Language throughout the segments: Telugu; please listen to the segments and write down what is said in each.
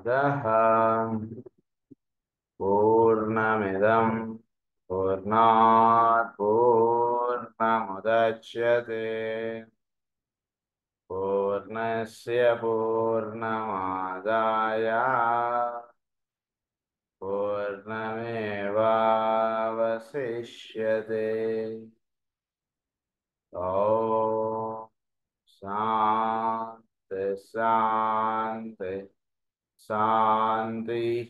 पूर्णमदः पूर्णमिदं पूर्णात् पूर्णमुदच्यते पूर्णस्य पूर्णमादाय पूर्णमेवावशिष्यते ॐ शान्ति शान्ति शान्तिः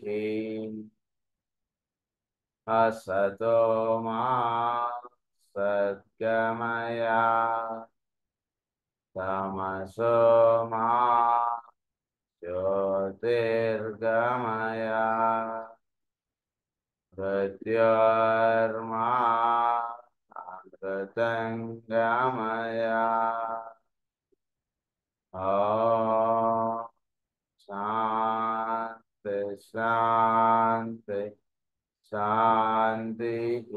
असतो मा सद्गमया तमसो मा ज्योतिर्गमया मृत्योर्मा अमृतङ्गमया ॐ शान्ति शान्ति शान्तिः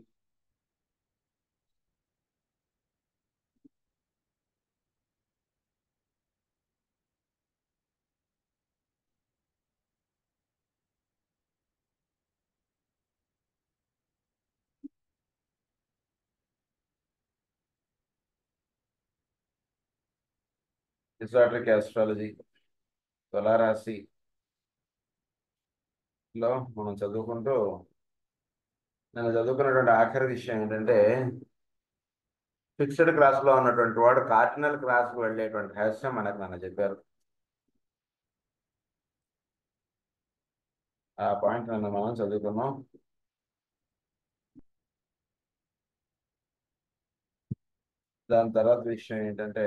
ఇసాట్రిక్ ఆస్ట్రాలజీ తులారాశి లో మనం చదువుకుంటూ నేను చదువుకున్నటువంటి ఆఖరి విషయం ఏంటంటే ఫిక్స్డ్ క్లాస్ లో ఉన్నటువంటి వాడు కార్డినల్ క్లాస్ కు వెళ్ళేటువంటి రహస్యం మనకు నన్ను చెప్పారు ఆ పాయింట్ నన్ను మనం చదువుకున్నాం దాని తర్వాత విషయం ఏంటంటే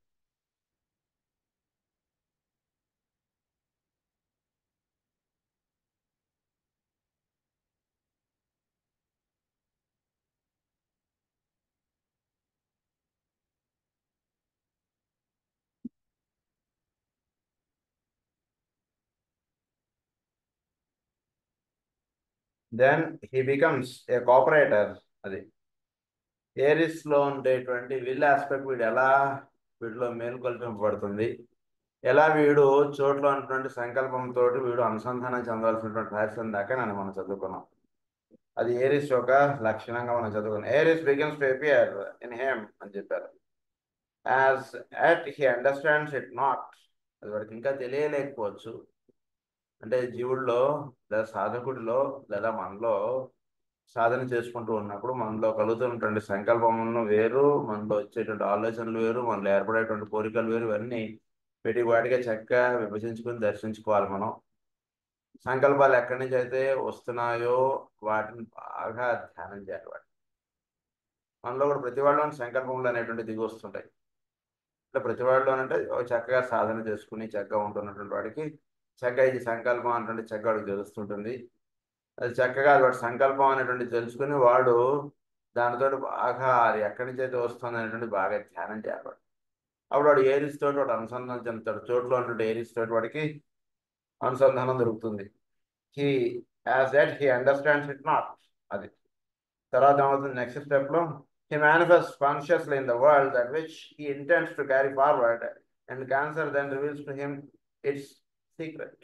then he becomes a cooperator అది ఏరిస్ లో ఉండేటువంటి విల్ ఆస్పెక్ట్ వీడు ఎలా వీటిలో మేలుకొల్పింపబడుతుంది ఎలా వీడు చోట్ల ఉన్నటువంటి సంకల్పంతో వీడు అనుసంధానం చెందాల్సినటువంటి రహస్యం దాకా నన్ను మనం చదువుకున్నాం అది ఏరిస్ యొక్క లక్షణంగా మనం చదువుకున్నాం Aries begins to appear in him అని చెప్పారు as yet he understands it not అది వాడికి ఇంకా తెలియలేకపోవచ్చు అంటే జీవుల్లో లేదా సాధకుడిలో లేదా మనలో సాధన చేసుకుంటూ ఉన్నప్పుడు మనలో కలుగుతున్నటువంటి సంకల్పములను వేరు మనలో వచ్చేటువంటి ఆలోచనలు వేరు మనలో ఏర్పడేటువంటి కోరికలు వేరు ఇవన్నీ పెట్టి వాటిగా చక్కగా విభజించుకుని దర్శించుకోవాలి మనం సంకల్పాలు ఎక్కడి నుంచి అయితే వస్తున్నాయో వాటిని బాగా ధ్యానం చేయాలి వాటి మనలో కూడా ప్రతి వాళ్ళలోని సంకల్పములు అనేటువంటి దిగి వస్తుంటాయి ఇట్లా ప్రతి వాళ్ళలోనంటే చక్కగా సాధన చేసుకుని చక్కగా ఉంటున్నటువంటి వాడికి చక్కగా ఇది సంకల్పం అనేటువంటి చక్కగా వాడికి తెలుస్తుంటుంది అది చక్కగా వాడి సంకల్పం అనేటువంటి తెలుసుకుని వాడు దానితో బాగా అది ఎక్కడి నుంచి అయితే వస్తుంది అనేటువంటి బాగా ధ్యానం చేయాలి అప్పుడు వాడు ఏరిస్ తోటి వాడు అనుసంధానం చెందుతాడు చోట్లో ఉన్నటువంటి ఏరిస్ తోటి వాడికి అనుసంధానం దొరుకుతుంది he as that he understands it not అది తర్వాత ఏమవుతుంది నెక్స్ట్ స్టెప్లో he manifest consciously in the world that which he intends to carry forward and Cancer then reveals to him its secret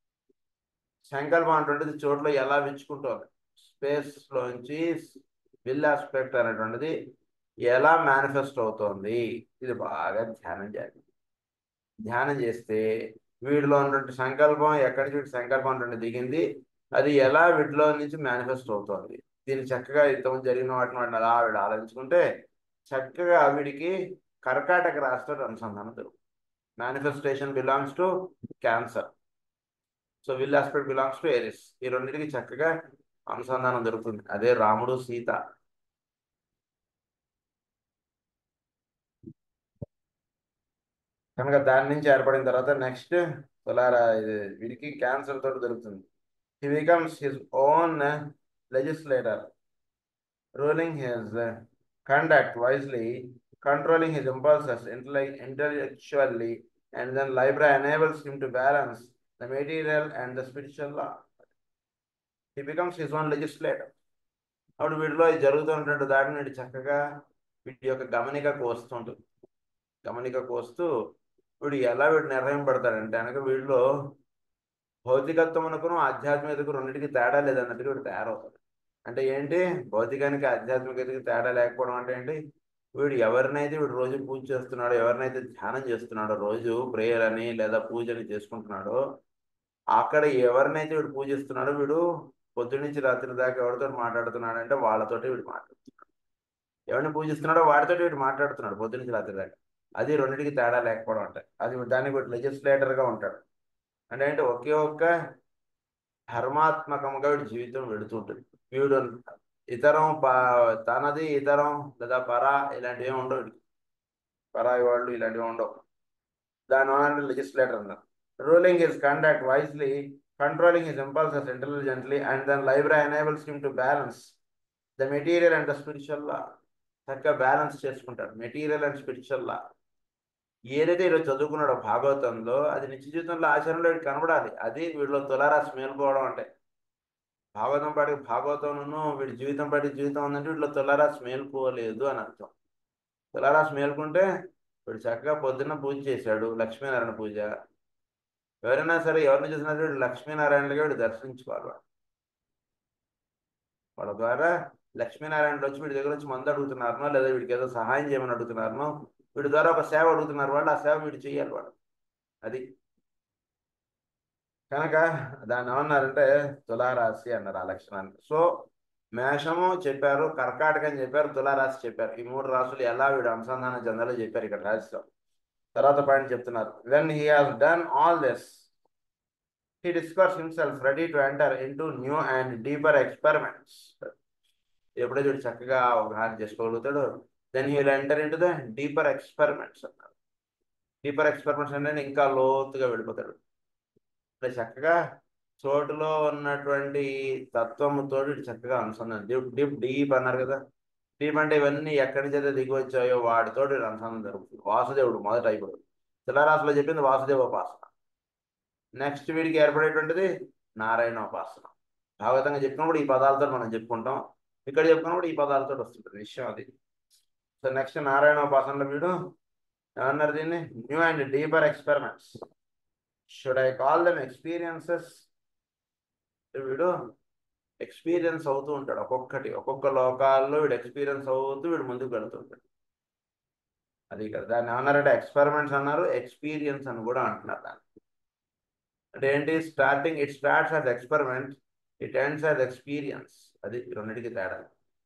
సంకల్పం అటువంటిది చోట్ల ఎలా విచ్చుకుంటుంది స్పేస్లోంచి విల్ ఆస్పెక్ట్ అనేటువంటిది ఎలా మేనిఫెస్ట్ అవుతోంది ఇది బాగా ధ్యానం చేయాలి ధ్యానం చేస్తే వీడిలో ఉన్నటువంటి సంకల్పం ఎక్కడి నుంచి సంకల్పం అంటే దిగింది అది ఎలా వీటిలో నుంచి మేనిఫెస్ట్ అవుతోంది దీన్ని చక్కగా ఇంతకుముందు జరిగిన వాటిని వాటిని అలా వీడు ఆలోచించుకుంటే చక్కగా వీడికి కర్కాటక రాష్ట్ర అనుసంధానం దొరుకుతుంది manifestation belongs to Cancer so will aspect belongs to Aries ఈ రెండింటికి చక్కగా అనుసంధానం దొరుకుతుంది అదే రాముడు సీత కనుక దాని నుంచి ఏర్పడిన తర్వాత నెక్స్ట్ తులారా ఇది వీడికి క్యాన్సర్ తోటి దొరుకుతుంది he becomes his own legislator ruling his conduct wisely controlling his impulses intellectually, and then Libra enables him to balance the material and the spiritual law. He becomes his own legislator. అప్పుడు వీటిలో జరుగుతున్నటువంటి దాడిని వీడు చక్కగా వీటి యొక్క గమనికకు వస్తుంటుంది గమనికకు వస్తూ వీడు ఎలా వీడు నిర్ణయం పడతాడంటే కనుక వీడిలో భౌతికత్వమునకును ఆధ్యాత్మికతకు రెండింటికి తేడా లేదన్నట్టుగా వీడు తయారవుతాడు అంటే ఏంటి భౌతికానికి ఆధ్యాత్మికతకి తేడా లేకపోవడం అంటే ఏంటి వీడు ఎవరినైతే వీడు రోజు పూజ చేస్తున్నాడో ఎవరినైతే ధ్యానం చేస్తున్నాడో రోజు ప్రేయర్ అని లేదా పూజని చేసుకుంటున్నాడో అక్కడ ఎవరినైతే వీడు పూజిస్తున్నాడో వీడు పొద్దు నుంచి రాత్రి దాకా ఎవరితో మాట్లాడుతున్నాడు అంటే వాళ్ళతోటి వీడు మాట్లాడుతున్నాడు ఎవరిని పూజిస్తున్నాడో వాడితోటి వీడు మాట్లాడుతున్నాడు పొద్దు నుంచి రాత్రి దాకా అది రెండింటికి తేడా లేకపోవడం అంటే అది దానికి వీడు లెజిస్లేటర్గా ఉంటాడు అంటే ఏంటి ఒకే ఒక్క ధర్మాత్మకంగా వీడి జీవితం వెడుతుంటుంది వీడు ఇతరం ప తనది ఇతరం లేదా పరా ఇలాంటివి ఏమి ఉండవు వీడికి పరాయి వాళ్ళు ఇలాంటివి ఉండవు దాని వల్ల లెజిస్లేటర్ అన్నారు ruling his conduct wisely controlling his impulses intelligently and then Libra enables him to balance the material and the spiritual లా చక్కగా బ్యాలెన్స్ చేసుకుంటాడు మెటీరియల్ అండ్ స్పిరిచువల్ లా ఏదైతే ఈరోజు చదువుకున్నాడో భాగవతంలో అది నిత్య జీవితంలో ఆచరణలో వీడికి కనబడాలి అది వీడిలో తులారాశి మేలుకోవడం అంటే భాగవతం పాటి భాగవతంను వీడి జీవితం పాటి జీవితం ఉందంటే వీటిలో తులారాశి మేలుకోలేదు అని అర్థం తులారాశి మేలుకుంటే వీడు చక్కగా పొద్దున్న పూజ చేశాడు లక్ష్మీనారాయణ పూజ ఎవరైనా సరే ఎవరిని చూసినా వీడు లక్ష్మీనారాయణగా వీడు దర్శించుకోవాలి వాడు. వాళ్ళ ద్వారా లక్ష్మీనారాయణ వచ్చి వీడి దగ్గర వచ్చి మందు అడుగుతున్నారనో లేదా వీడికి ఏదో సహాయం చేయమని అడుగుతున్నారనో వీడి ద్వారా ఒక సేవ అడుగుతున్నారు వాళ్ళు ఆ సేవ వీడు చేయాలి వాడు అది కనుక దాన్ని ఏమన్నారంటే తులారాశి అన్నారు ఆ లక్షణాన్ని సో మేషము చెప్పారు కర్కాటకం చెప్పారు తులారాశి చెప్పారు ఈ మూడు రాశులు ఎలా వీడు అనుసంధానం చెందాలో చెప్పారు ఇక్కడ రాశిలో తర్వాత పాయింట్ చెప్తున్నారు when he has done all this he discovers himself ready to enter into new and deeper experiments ఎప్పుడైతే వీడు చక్కగా అవగాహన చేసుకోగలుగుతాడు then he will enter into the deeper experiments అన్నారు డీపర్ ఎక్స్పెరిమెంట్స్ అంటే ఇంకా లోతుగా వెళ్ళిపోతాడు అంటే చక్కగా చోటులో ఉన్నటువంటి తత్వముతో చక్కగా అనుసంధానం డీప్ డీప్ డీప్ అన్నారు కదా డీప్ అంటే ఇవన్నీ ఎక్కడి నుంచి అయితే దిగి వచ్చాయో వాటితో అనుసంధానం జరుగుతుంది వాసుదేవుడు మొదట అయిపోడు తులారాశిలో చెప్పింది వాసుదేవోపాసన నెక్స్ట్ వీడికి ఏర్పడేటువంటిది నారాయణోపాసన భాగవతంగా చెప్పినప్పుడు ఈ పదాలతో మనం చెప్పుకుంటాం ఇక్కడ చెప్పుకున్నప్పుడు ఈ పదాలతో వస్తుంటుంది విషయం అది సో నెక్స్ట్ నారాయణోపాసనలో వీడు ఏమన్నారు దీన్ని new and deeper experiments should I call them experiences వీడు ఎక్స్పీరియన్స్ అవుతూ ఉంటాడు ఒక్కొక్కటి ఒక్కొక్క లోకాల్లో వీడు ఎక్స్పీరియన్స్ అవుతూ వీడు ముందుకు వెళుతుంటాడు అది కదా దాన్ని ఏమన్నారంటే ఎక్స్పెరిమెంట్స్ అన్నారు ఎక్స్పీరియన్స్ అని కూడా అంటున్నారు దాన్ని అంటే ఏంటి starting it starts as experiment it ends as experience అది రెండింటికి తేడా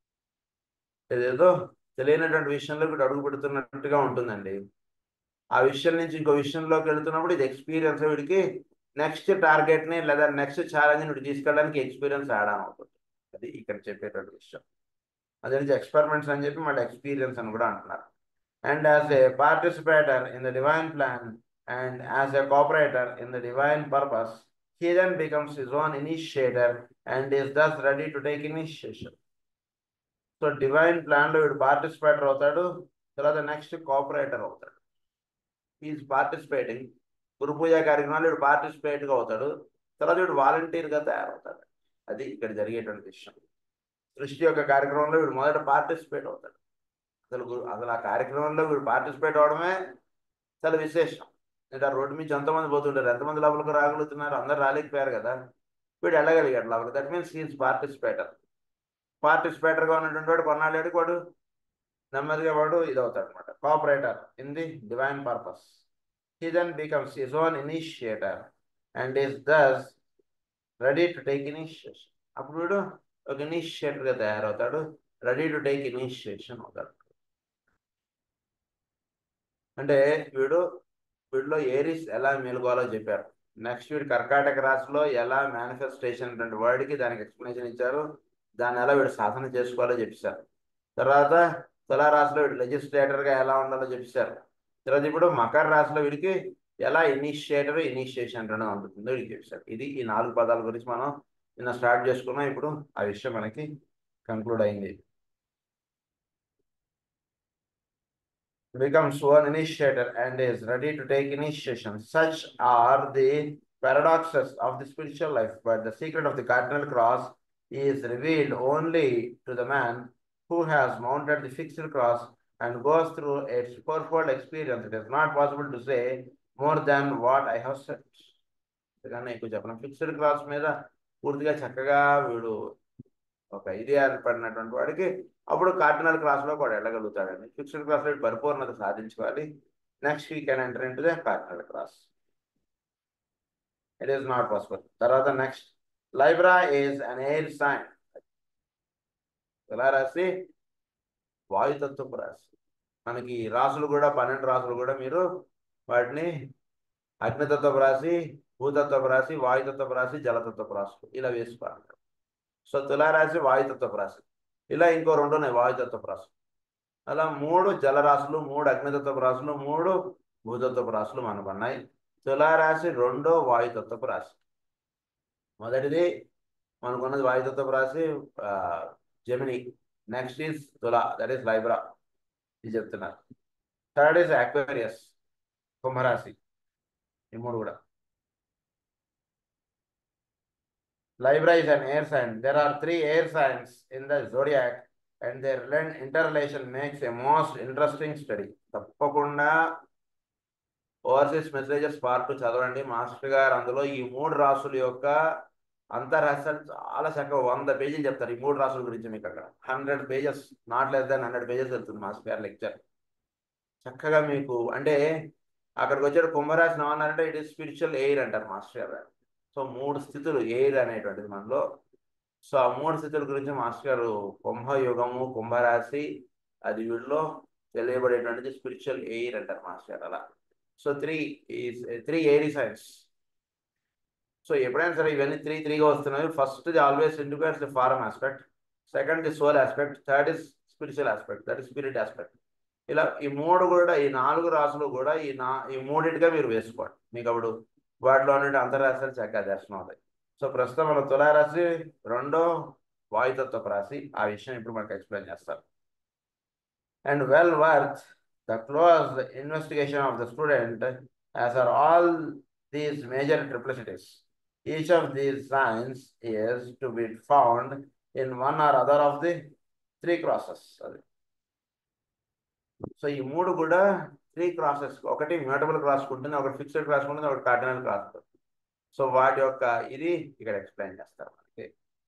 ఏదేదో తెలియనటువంటి విషయంలో వీడు అడుగు పెడుతున్నట్టుగా ఉంటుందండి ఆ విషయం నుంచి ఇంకో విషయంలోకి వెళ్తున్నప్పుడు ఇది ఎక్స్పీరియన్స్ వీడికి నెక్స్ట్ టార్గెట్ని లేదా నెక్స్ట్ ఛాలెంజ్ని వీడు తీసుకెళ్ళడానికి ఎక్స్పీరియన్స్ యాడ్ ఆన్ అవుతుంది అది ఇక్కడ చెప్పేటువంటి విషయం అదే నుంచి ఎక్స్పెరిమెంట్స్ అని చెప్పి మళ్ళీ ఎక్స్పీరియన్స్ అని కూడా అంటున్నారు and as a participator in the divine plan and as a cooperator in the divine purpose he then becomes his own initiator and is thus ready to take initiation. So divine ప్లాన్లో వీడు పార్టిసిపేటర్ అవుతాడు తర్వాత నెక్స్ట్ కోఆపరేటర్ అవుతాడు ఈజ్ పార్టిసిపేటింగ్ గురు పూజ కార్యక్రమాలు వీడు పార్టిసిపేట్గా అవుతాడు తర్వాత వీడు వాలంటీర్గా తయారవుతాడు అది ఇక్కడ జరిగేటువంటి విషయం సృష్టి యొక్క కార్యక్రమంలో వీడు మొదట పార్టిసిపేట్ అవుతాడు అసలు గురు అసలు ఆ కార్యక్రమంలో వీడు పార్టిసిపేట్ అవడమే చాలా విశేషం అంటే ఆ రోడ్డు నుంచి ఎంతమంది పోతుంటారు ఎంతమంది లోపలికి రాగలుగుతున్నారు అందరు రాలేకపోయారు కదా వీడు వెళ్ళగలిగాడు లోపలికి దట్ మీన్స్ హీఈస్ పార్టిసిపేటర్ పార్టిసిపేటర్గా ఉన్నటువంటి వాడు కొన్నాళ్ళేడికి వాడు నెమ్మదిగా వాడు ఇది అవుతాడు అనమాట cooperator in the divine purpose he then becomes his own initiator and is thus ready to take initiation అప్పుడు వీడు ఒక ఇనిషియేటర్గా తయారవుతాడు రెడీ టు టేక్ ఇనిషియేషన్ అవుతాడు అంటే వీడు వీడిలో ఏరిస్ ఎలా మెలుగోవాలో చెప్పారు నెక్స్ట్ వీడు కర్కాటక రాశిలో ఎలా మేనిఫెస్టేషన్ అటువంటి వర్డ్కి దానికి ఎక్స్ప్లెనేషన్ ఇచ్చారు దాన్ని ఎలా వీడు సాధన చేసుకోవాలో చెప్పారు తర్వాత తులారాశిలో వీడు లెజిస్లేటర్గా ఎలా ఉండాలో చెప్పారు తర్వాత ఇప్పుడు మకర రాశిలో వీడికి ఎలా ఇనిషియేటర్ ఇనిషియేషన్ రెండు అందుతుందో వీడికి చెప్పారు ఇది ఈ నాలుగు పదాల గురించి మనం నిన్న స్టార్ట్ చేసుకున్నాం ఇప్పుడు ఆ విషయం మనకి కంక్లూడ్ అయింది becomes one initiator and is ready to take initiation. Such are the paradoxes of the spiritual life, but the secret of the cardinal cross is revealed only to the man who has mounted the fixed cross and goes through its fourfold experience. It is not possible to say more than what I have said. అందుకని ఎక్కువ చెప్పను ఫిక్స్డ్ క్రాస్ మీద పూర్తిగా చక్కగా వీడు ఒక ఇది ఏర్పడినటువంటి వాడికి అప్పుడు కార్డినల్ క్రాస్లో కూడా వెళ్ళగలుగుతాడండి ఫిక్స్డ్ క్రాస్లో పరిపూర్ణత సాధించుకోవాలి next we can enter into the cardinal cross it is not possible తర్వాత next Libra is an air sign ఎలా రాసి వాయుతత్వపు రాశి మనకి రాసులు కూడా పన్నెండు రాసులు కూడా మీరు వాటిని అగ్నితత్వపు రాశి భూతత్వపు రాశి వాయుతత్వపు రాశి జలతత్వపు రాశి ఇలా వేసుకోవాలి సో తులారాశి వాయుతత్వపు రాశి ఇలా ఇంకో రెండు ఉన్నాయి వాయుతత్వపు రాశి అలా మూడు జలరాశులు మూడు అగ్నితత్వపు రాశులు మూడు భూతత్వపు రాశులు మనకు ఉన్నాయి తులారాశి రెండో వాయుతత్వపు రాశి మొదటిది మనకున్నది వాయుతత్వపు రాశి జమిని నెక్స్ట్ ఈజ్ తులా దట్ ఈస్ లైబ్రా ఇది చెప్తున్నారు థర్డ్ ఈజ్ అక్వేరియస్ కుంభరాశి ఈ మూడు కూడా Libra is an air sign. There are three air signs in the zodiac and their rela- interrelation makes a most interesting study. తప్పకుండా ఓవర్సీస్ మెసేజెస్ పార్ట్ చదవండి మాస్టర్ గారు అందులో ఈ మూడు రాసుల యొక్క అంతరహస్యాలు చాలా చక్కగా వంద పేజీలు చెప్తారు ఈ మూడు రాసుల గురించి మీకు అక్కడ hundred pages not less than hundred pages వెళ్తుంది మాస్టర్ గారి లెక్చర్ చక్కగా మీకు అంటే అక్కడికి వచ్చాడు కుంభరాశి ఏమన్నారంటే ఇట్ ఈస్ స్పిరిచువల్ ఎయిర్ అంటారు మాస్టర్ గారు సో మూడు స్థితులు ఎయిర్ అనేటువంటిది మనలో సో ఆ మూడు స్థితుల గురించి మాస్టర్ గారు కుంభయుగము కుంభరాశి అది వీళ్ళలో తెలియబడేటువంటిది స్పిరిచువల్ ఎయిర్ అంటారు మాస్టర్ గారు అలా so three three airy signs so ఎప్పుడైనా సరే ఇవన్నీ త్రీ త్రీగా వస్తున్నాయి first the always indicates the form aspect second the soul aspect third is spiritual aspect that is spirit aspect ఇలా ఈ మూడు కూడా ఈ నాలుగు రాసులు కూడా ఈ నా ఈ మూడింటిగా మీరు వేసుకోండి మీకు అప్పుడు వాటిలో నుండి అంతరాశులు చక్కగా దర్శనం అవుతాయి సో ప్రస్తుతం మన తులారాశి రెండో వాయుతత్వపు రాశి ఆ విషయం ఇప్పుడు మనకు ఎక్స్ప్లెయిన్ చేస్తారు and well worth the close investigation of the student as are all these major triplicities each of these signs is to be found in one or other of the three crosses అది సో ఈ మూడు కూడా త్రీ క్రాసెస్ ఒకటి మ్యూటబుల్ క్రాస్ ఉంటుంది ఒకటి ఫిక్స్డ్ క్రాస్ ఉంటుంది ఒకటి కార్డినల్ క్రాస్ ఉంటుంది సో వాటి యొక్క ఇది ఇక్కడ ఎక్స్ప్లెయిన్ చేస్తారు మనకి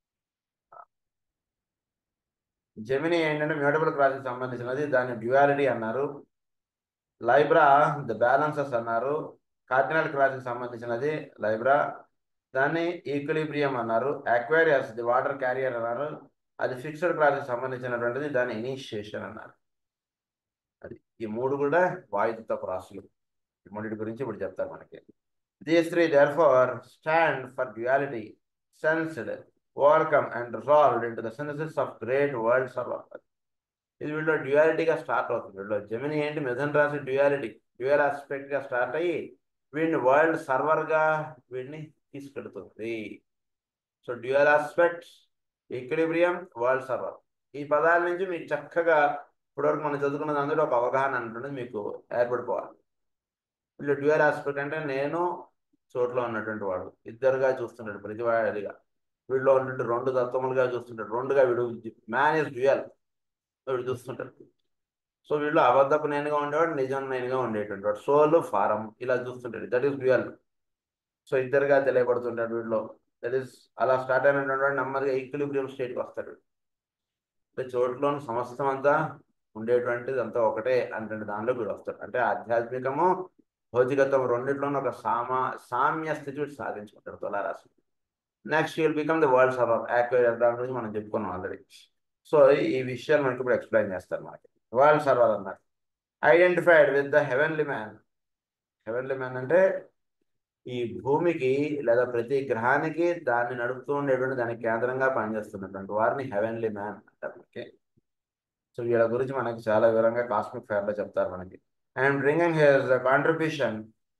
జమిని ఏంటంటే మ్యూటబుల్ క్రాస్కి సంబంధించినది దాని డ్యువాలిటీ అన్నారు లైబ్రా ద బ్యాలన్సెస్ అన్నారు కార్డినల్ క్రాస్కి సంబంధించినది లైబ్రా దాన్ని ఈక్విలిబ్రియం అన్నారు అక్వేరియస్ ది వాటర్ క్యారియర్ అన్నారు అది ఫిక్స్డ్ క్రాస్కి సంబంధించినటువంటిది దాని ఇనిషియేషన్ అన్నారు అది ఈ మూడు కూడా వాయుతత్వపు రాశులు ఈ మూడింటి గురించి ఇప్పుడు చెప్తారు మనకి these three therefore stand for duality sensed overcome and resolved into the synthesis of great world server ఇది వీళ్ళు డ్యుయాలిటీగా స్టార్ట్ అవుతుంది వీళ్ళు జమిని ఏంటి మిథున్ రాశి డ్యుయాలిటీ డ్యుయల్ ఆస్పెక్ట్గా స్టార్ట్ అయ్యి వీడిని వరల్డ్ సర్వర్గా వీడిని తీసుకెడుతుంది so dual aspects equilibrium world server ఈ పదాల నుంచి మీకు చక్కగా ఇప్పటివరకు మనం చదువుకున్నది అందులో ఒక అవగాహన అంటున్నది మీకు ఏర్పడిపోవాలి వీళ్ళు డ్యూయల్ ఆస్పెక్ట్ అంటే నేను చోట్లో ఉన్నటువంటి వాడు ఇద్దరుగా చూస్తుంటాడు ప్రతివాడిగా వీడిలో ఉన్నటువంటి రెండు తత్వములుగా చూస్తుంటాడు రెండుగా వీడు మ్యాన్ ఇస్ డ్యూయల్ వీడు చూస్తుంటాడు సో వీళ్ళు అబద్ధపు నేనుగా ఉండేవాడు నిజం నేనుగా ఉండేటువంటి వాడు సోల్ ఫారం ఇలా చూస్తుంటాడు దట్ ఈస్ డ్యూయల్ సో ఇద్దరుగా తెలియబడుతుంటాడు వీళ్ళు దట్ ఈస్ అలా స్టార్ట్ అయినటువంటి వాడు నెమ్మదిగా ఈక్విలిబ్రియం స్టేట్కి వస్తాడు అంటే చోట్లోని సమస్తం అంతా ఉండేటువంటిది అంతా ఒకటే అంటే దానిలో వీడు వస్తాడు అంటే ఆధ్యాత్మికము భౌతికత్వం రెండిట్లోనూ ఒక సామా సామ్య స్థితి వీడు సాధించుకుంటాడు తులారాశి next will become the world server Aquarius దాని గురించి మనం చెప్పుకున్నాం ఆల్రెడీ సో ఈ విషయాలు మనకి ఇప్పుడు ఎక్స్ప్లెయిన్ చేస్తారు మనకి వరల్డ్ సర్వర్ అన్నారు identified with the heavenly man heavenly man అంటే ఈ భూమికి లేదా ప్రతి గ్రహానికి దాన్ని నడుపుతూ ఉండేటువంటి దానికి కేంద్రంగా పనిచేస్తున్నటువంటి వారిని హెవెన్లీ మ్యాన్ అంటారు మనకి సో వీళ్ళ గురించి మనకి చాలా వివరంగా కాస్మిక్ ఫేర్ లో చెప్తారు మనకి and bringing his contribution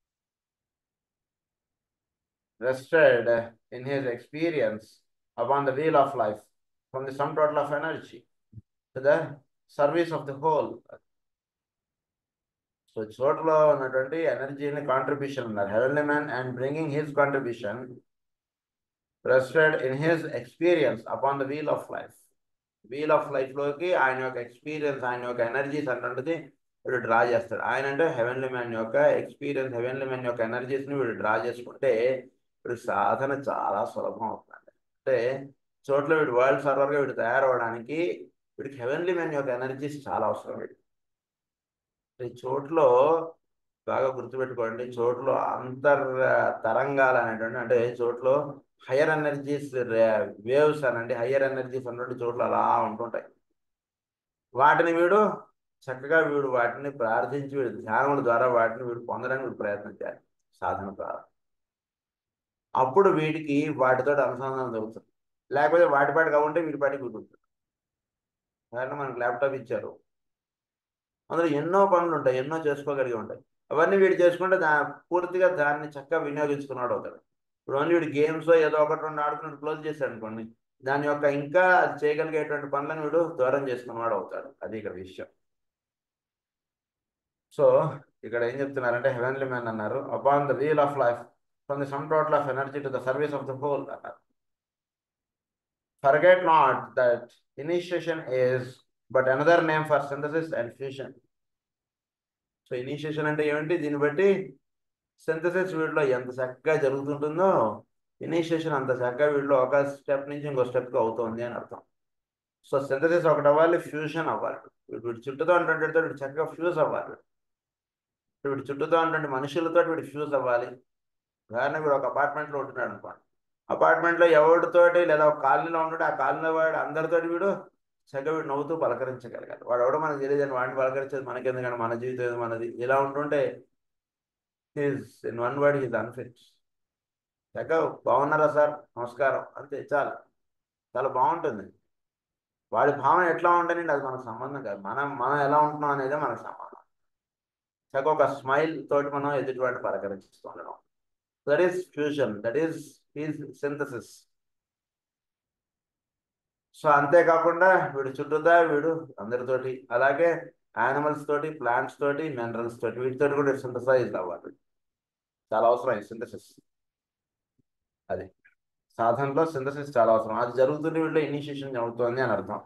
rested in his experience upon the wheel of life from the sum total of energy to the service of the whole. So చోట్లో ఉన్నటువంటి ఎనర్జీని కాంట్రిబ్యూషన్ ఉన్నారు heavenly man and bringing his contribution rested in his experience upon the wheel of life wheel of లైఫ్లోకి ఆయన యొక్క ఎక్స్పీరియన్స్ ఆయన యొక్క ఎనర్జీస్ అన్నది వీడు డ్రా చేస్తాడు ఆయన అంటే హెవెన్లీ మ్యాన్ యొక్క ఎక్స్పీరియన్స్ హెవెన్లీ మ్యాన్ యొక్క ఎనర్జీస్ని వీడు డ్రా చేసుకుంటే వీడి సాధన చాలా సులభం అవుతుంది అంటే చోట్ల వీడు వరల్డ్ సర్వర్గా వీడు తయారవడానికి వీడికి హెవెన్లీ మ్యాన్ యొక్క ఎనర్జీస్ చాలా అవసరం వీడు ఈ చోట్లో బాగా గుర్తుపెట్టుకోండి చోట్లో అంతర్ తరంగాలు అనేటువంటి అంటే చోట్లో హయ్యర్ ఎనర్జీస్ వేవ్స్ అనండి హయ్యర్ ఎనర్జీస్ అన్నటువంటి చోట్ల అలా ఉంటుంటాయి వాటిని వీడు చక్కగా వీడు వాటిని ప్రార్థించి వీడు ధ్యానముల ద్వారా వాటిని వీడు పొందడానికి వీడు ప్రయత్నం చేయాలి సాధన ద్వారా అప్పుడు వీడికి వాటితో అనుసంధానం జరుగుతుంది లేకపోతే వాటి పాటి కాకుంటే వీడి పాటికి వీడు ఉంటుంది ఉదాహరణ మనకు ల్యాప్టాప్ ఇచ్చారు అందులో ఎన్నో పనులు ఉంటాయి ఎన్నో చేసుకోగలిగి ఉంటాయి అవన్నీ వీడు చేసుకుంటే దా పూర్తిగా దాన్ని చక్కగా వినియోగించుకున్నాడు అవుతాడు ఇప్పుడు ఓన్లీ వీడు గేమ్స్ ఏదో ఒకటి రెండు ఆడుకుని క్లోజ్ చేశాడు అనుకోండి దాని యొక్క ఇంకా అది చేయగలిగేటువంటి పనులను వీడు దూరం చేసుకున్నవాడు అవుతాడు అది ఇక్కడ విషయం సో ఇక్కడ ఏం చెప్తున్నారంటే హెవెన్లీ మ్యాన్ అన్నారు upon the wheel of life from the sum total of energy to the service of the whole అన్నారు forget not that initiation is but another name for synthesis and fusion so initiation అంటే ఏమిటి దీన్ని బట్టి సింథసిస్ వీడిలో ఎంత చక్కగా జరుగుతుంటుందో ఇనిషియేషన్ అంత చక్కగా వీడిలో ఒక స్టెప్ నుంచి ఇంకో స్టెప్కి అవుతుంది అని అర్థం సో సింథసిస్ ఒకటి అవ్వాలి ఫ్యూషన్ అవ్వాలి వీడు వీడి చుట్టూతో ఉంటుంటే వీడు చక్కగా ఫ్యూజ్ అవ్వాలి వీడి చుట్టూతో ఉంటుంటే మనుషులతో వీడు ఫ్యూజ్ అవ్వాలి ఉదాహరణ వీడు ఒక అపార్ట్మెంట్లో ఉంటున్నాడు అనుకోండి అపార్ట్మెంట్లో ఎవరితోటి లేదా ఒక కాలనీలో ఉంటుంటే ఆ కాలనీలో వాడు అందరితోటి వీడు చక్కగా వీడు నవ్వుతూ పలకరించగలగాలి వాడు ఎవడో మనకు తెలియదు వాడిని పలకరించేది మనకెందుకంటే మన జీవితం ఏది మనది ఇలా ఉంటుంటే he's in one word he's unfit చక్కగా బాగున్నారా సార్ నమస్కారం అంతే చాలు చాలా బాగుంటుంది వాడి భావన ఎట్లా ఉంటేనండి అది మనకు సంబంధం కాదు మనం మనం ఎలా ఉంటున్నాం అనేదే మనకు సంబంధం చక్కగా ఒక స్మైల్ తోటి మనం ఎదుటి వాడిని పలకరిస్తూ ఉండడం that is fusion that is he's synthesis so అంతేకాకుండా వీడు చుట్టూదా వీడు అందరితోటి అలాగే యానిమల్స్ తోటి ప్లాంట్స్ తోటి మినరల్స్ తోటి వీటితోటి కూడా సింథసైజ్ అవ్వాలి చాలా అవసరం ఈ సింథసిస్ అది సాధనలో సింథసిస్ చాలా అవసరం అది జరుగుతున్న వీళ్ళు ఇనిషియేషన్ జరుగుతుంది అని అర్థం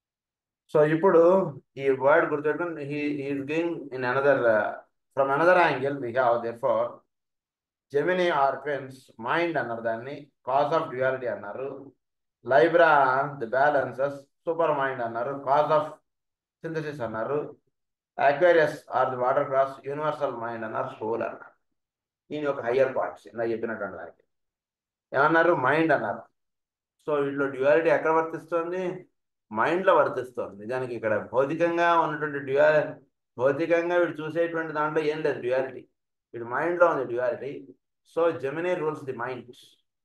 సో ఇప్పుడు ఈ వర్డ్ గుర్తుపెట్టుకుని he is going in another from another angle we have there for Gemini or twins mind అన్నారు దాన్ని కాజ్ ఆఫ్ డ్యుయాలిటీ అన్నారు Libra the balances super mind అన్నారు కాజ్ ఆఫ్ సింథసిస్ అన్నారు Aquarius or the water cross universal mind అన్నారు సోల్ అన్నారు ఈయన ఒక హయ్యర్ పార్ట్స్ ఇందా చెప్పినటువంటి దానికి ఏమన్నారు మైండ్ అన్నారు సో వీటిలో డ్యుయాలిటీ ఎక్కడ వర్తిస్తుంది మైండ్లో వర్తిస్తుంది నిజానికి ఇక్కడ భౌతికంగా ఉన్నటువంటి డ్యుయా భౌతికంగా వీడు చూసేటువంటి దాంట్లో ఏం లేదు డ్యుయాలిటీ వీడి మైండ్లో ఉంది duality so Gemini rules the mind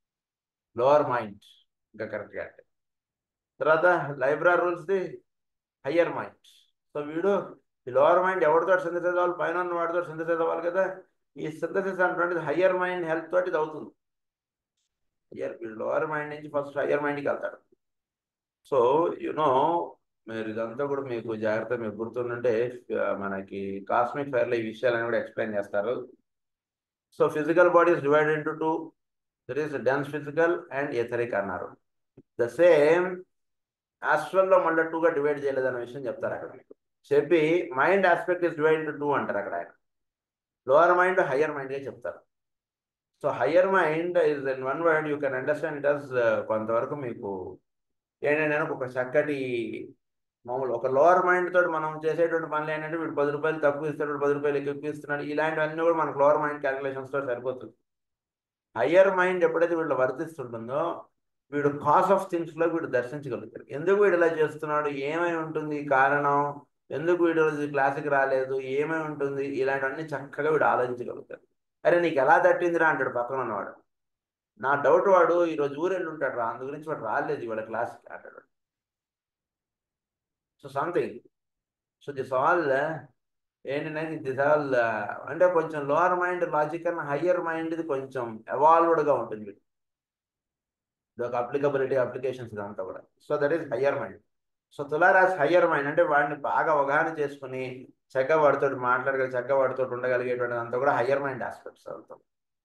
lower mind ఇంకా కరెక్ట్గా అంటే తర్వాత Libra rules the higher mind so వీడు ఈ లోవర్ మైండ్ ఎవరితో సింథసైజ్ అవ్వాలి పైన ఉన్న వాడితో సింథసైజ్ అవ్వాలి కదా ఈ సింథసిస్ అనేటువంటిది హయ్యర్ మైండ్ హెల్త్ తోటి ఇది అవుతుంది హయ్యర్ లోవర్ మైండ్ నుంచి ఫస్ట్ హయ్యర్ మైండ్కి వెళ్తాడు సో యునో మీరు ఇదంతా కూడా మీకు జాగ్రత్త మీకు గుర్తుందంటే మనకి కాస్మిక్ ఫైర్లో ఈ విషయాలని కూడా ఎక్స్ప్లెయిన్ చేస్తారు so physical body is divided into two there is dense physical and etheric అన్నారు ద సేమ్ ఆస్ట్రల్లో మళ్ళీ టూగా డివైడ్ చేయలేదు అనే విషయం చెప్తారు అక్కడ మీకు చెప్పి mind aspect is divide into two అంటారు అక్కడ ఆయన లోవర్ మైండ్ హయ్యర్ మైండ్గా చెప్తారు so higher mind is in one word you can understand it as కొంతవరకు మీకు ఏంటంటే ఒక చక్కటి మామూలు ఒక లోవర్ మైండ్ తోటి మనం చేసేటువంటి పనులు ఏంటంటే వీడు పది రూపాయలు తక్కువ ఇస్తాడు వీడు పది రూపాయలు ఎక్కువ ఇస్తున్నాడు ఇలాంటివన్నీ కూడా మనకు లోవర్ మైండ్ క్యాలిక్యులేషన్స్ తోటి సరిపోతుంది హయ్యర్ మైండ్ ఎప్పుడైతే వీళ్ళు వర్తిస్తుంటుందో వీడు కాస్ ఆఫ్ థింగ్స్ లో వీడు దర్శించగలుగుతాడు ఎందుకు వీడు ఇలా చేస్తున్నాడు ఏమై ఉంటుంది కారణం ఎందుకు వీడు క్లాసుకి రాలేదు ఏమై ఉంటుంది ఇలాంటివన్నీ చక్కగా వీడు ఆలోచించగలుగుతాడు అరే నీకు ఎలా తట్టిందిరా అంటాడు పక్కన ఉన్నవాడు నా డౌట్ వాడు ఈరోజు ఊరెళ్ళి ఉంటాడు రా అందు గురించి వాడు రాలేదు ఇవాళ క్లాస్కి అంటాడు so something so this all ఏంటంటే దిస్ ఆల్ అంటే కొంచెం లోవర్ మైండ్ లాజిక్ కన్నా హయ్యర్ మైండ్ది కొంచెం ఎవాల్వ్డ్గా ఉంటుంది ఇది ఒక అప్లికబిలిటీ అప్లికేషన్స్ ఇదంతా కూడా so that is higher mind so తులారాజ్ హయ్యర్ మైండ్ అంటే వాడిని బాగా అవగాహన చేసుకుని చక్కగా వాడితో మాట్లాడగలి చక్కగా వాడితో ఉండగలిగేటువంటి అంతా కూడా హయ్యర్ మైండ్ ఆస్పెక్ట్స్ అవుతాం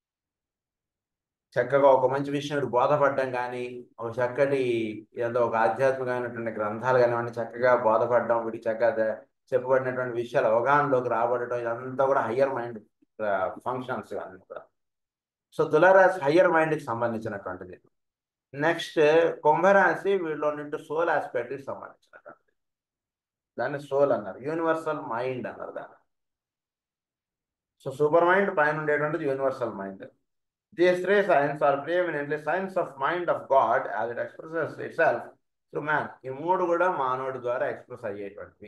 చక్కగా ఒక మంచి విషయం వీడు బోధపడడం కానీ ఒక చక్కటి ఏదో ఒక ఆధ్యాత్మికమైనటువంటి గ్రంథాలు కానివ్వండి చక్కగా బోధపడడం వీటికి చక్కగా చెప్పబడినటువంటి విషయాలు అవగాహనలోకి రాబడటం ఇదంతా కూడా హయ్యర్ మైండ్ ఫంక్షన్స్ అన్నీ కూడా సో తులారాశి హయ్యర్ మైండ్కి సంబంధించినటువంటిది నెక్స్ట్ కుంభరాశి వీళ్ళు నుండి సోల్ ఆస్పెక్ట్కి సంబంధించినటువంటిది దాన్ని సోల్ అన్నారు యూనివర్సల్ మైండ్ అన్నారు దాన్ని సో సూపర్ మైండ్ పైన ఉండేటువంటిది universal mind these three signs are preeminently signs of mind of God as it expresses itself through man ఈ మూడు కూడా మానవుడి ద్వారా ఎక్స్ప్రెస్ అయ్యేటువంటివి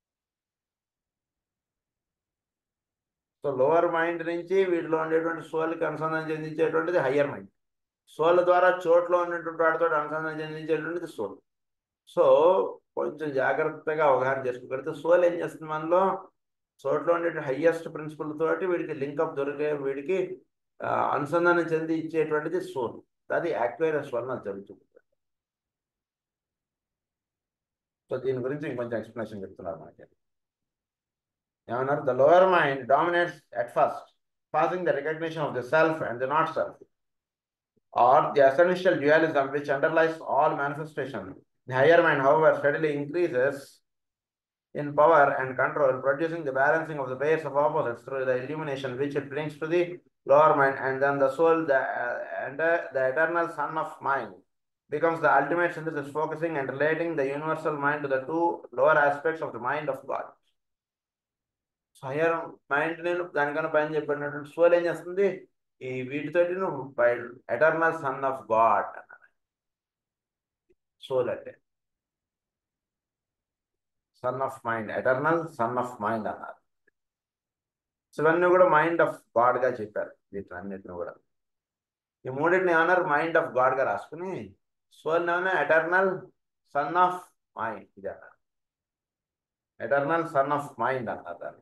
సో లోవర్ మైండ్ నుంచి వీటిలో ఉండేటువంటి సోల్కి అనుసంధానం చెందించేటువంటిది హయ్యర్ మైండ్ సోల్ ద్వారా చోట్లో ఉన్నటువంటి వాటితో అనుసంధానం చెందించేటువంటిది సోల్ సో కొంచెం జాగ్రత్తగా అవగాహన చేసుకోగలిగితే సోల్ ఏం చేస్తుంది మనలో చోట్లో ఉండే హయ్యెస్ట్ ప్రిన్సిపల్ తోటి వీడికి లింకప్ దొరికే వీడికి అనుసంధానం చెంది ఇచ్చేటువంటిది సోల్ అది యాక్వైరస్ వలన జరుగుతుంది సో దీని గురించి ఇంకొంచెం ఎక్స్ప్లెనేషన్ చెప్తున్నారు మనకి ఏమన్నారు the lower mind dominates at first passing the recognition of the self and the not self are the essential dualism which underlies all manifestation. The higher mind, however, steadily increases in power and control, producing the balancing of the pairs of opposites through the illumination which it brings to the lower mind, and then the soul, the, uh, and uh, the eternal son of mind, becomes the ultimate synthesis, focusing and relating the universal mind to the two lower aspects of the mind of God. Higher mind నేను దానికన్నా పైన చెప్పినటువంటి సోల్ ఏం చేస్తుంది ఈ వీటితోటి నువ్వు ఎటర్నల్ సన్ ఆఫ్ గాడ్ అన్నాడు సోల్ అంటే son of mind eternal son of mind అన్నారు సో ఇవన్నీ కూడా మైండ్ ఆఫ్ గాడ్ గా చెప్పారు వీటన్నిటిని కూడా ఈ మూడింటిని ఏమన్నారు మైండ్ ఆఫ్ గాడ్ గా రాసుకుని సోల్ ఏమన్నా ఎటర్నల్ సన్ ఆఫ్ మైండ్ ఇది అన్నారు ఎటర్నల్ సన్ ఆఫ్ మైండ్ అన్నారు దాన్ని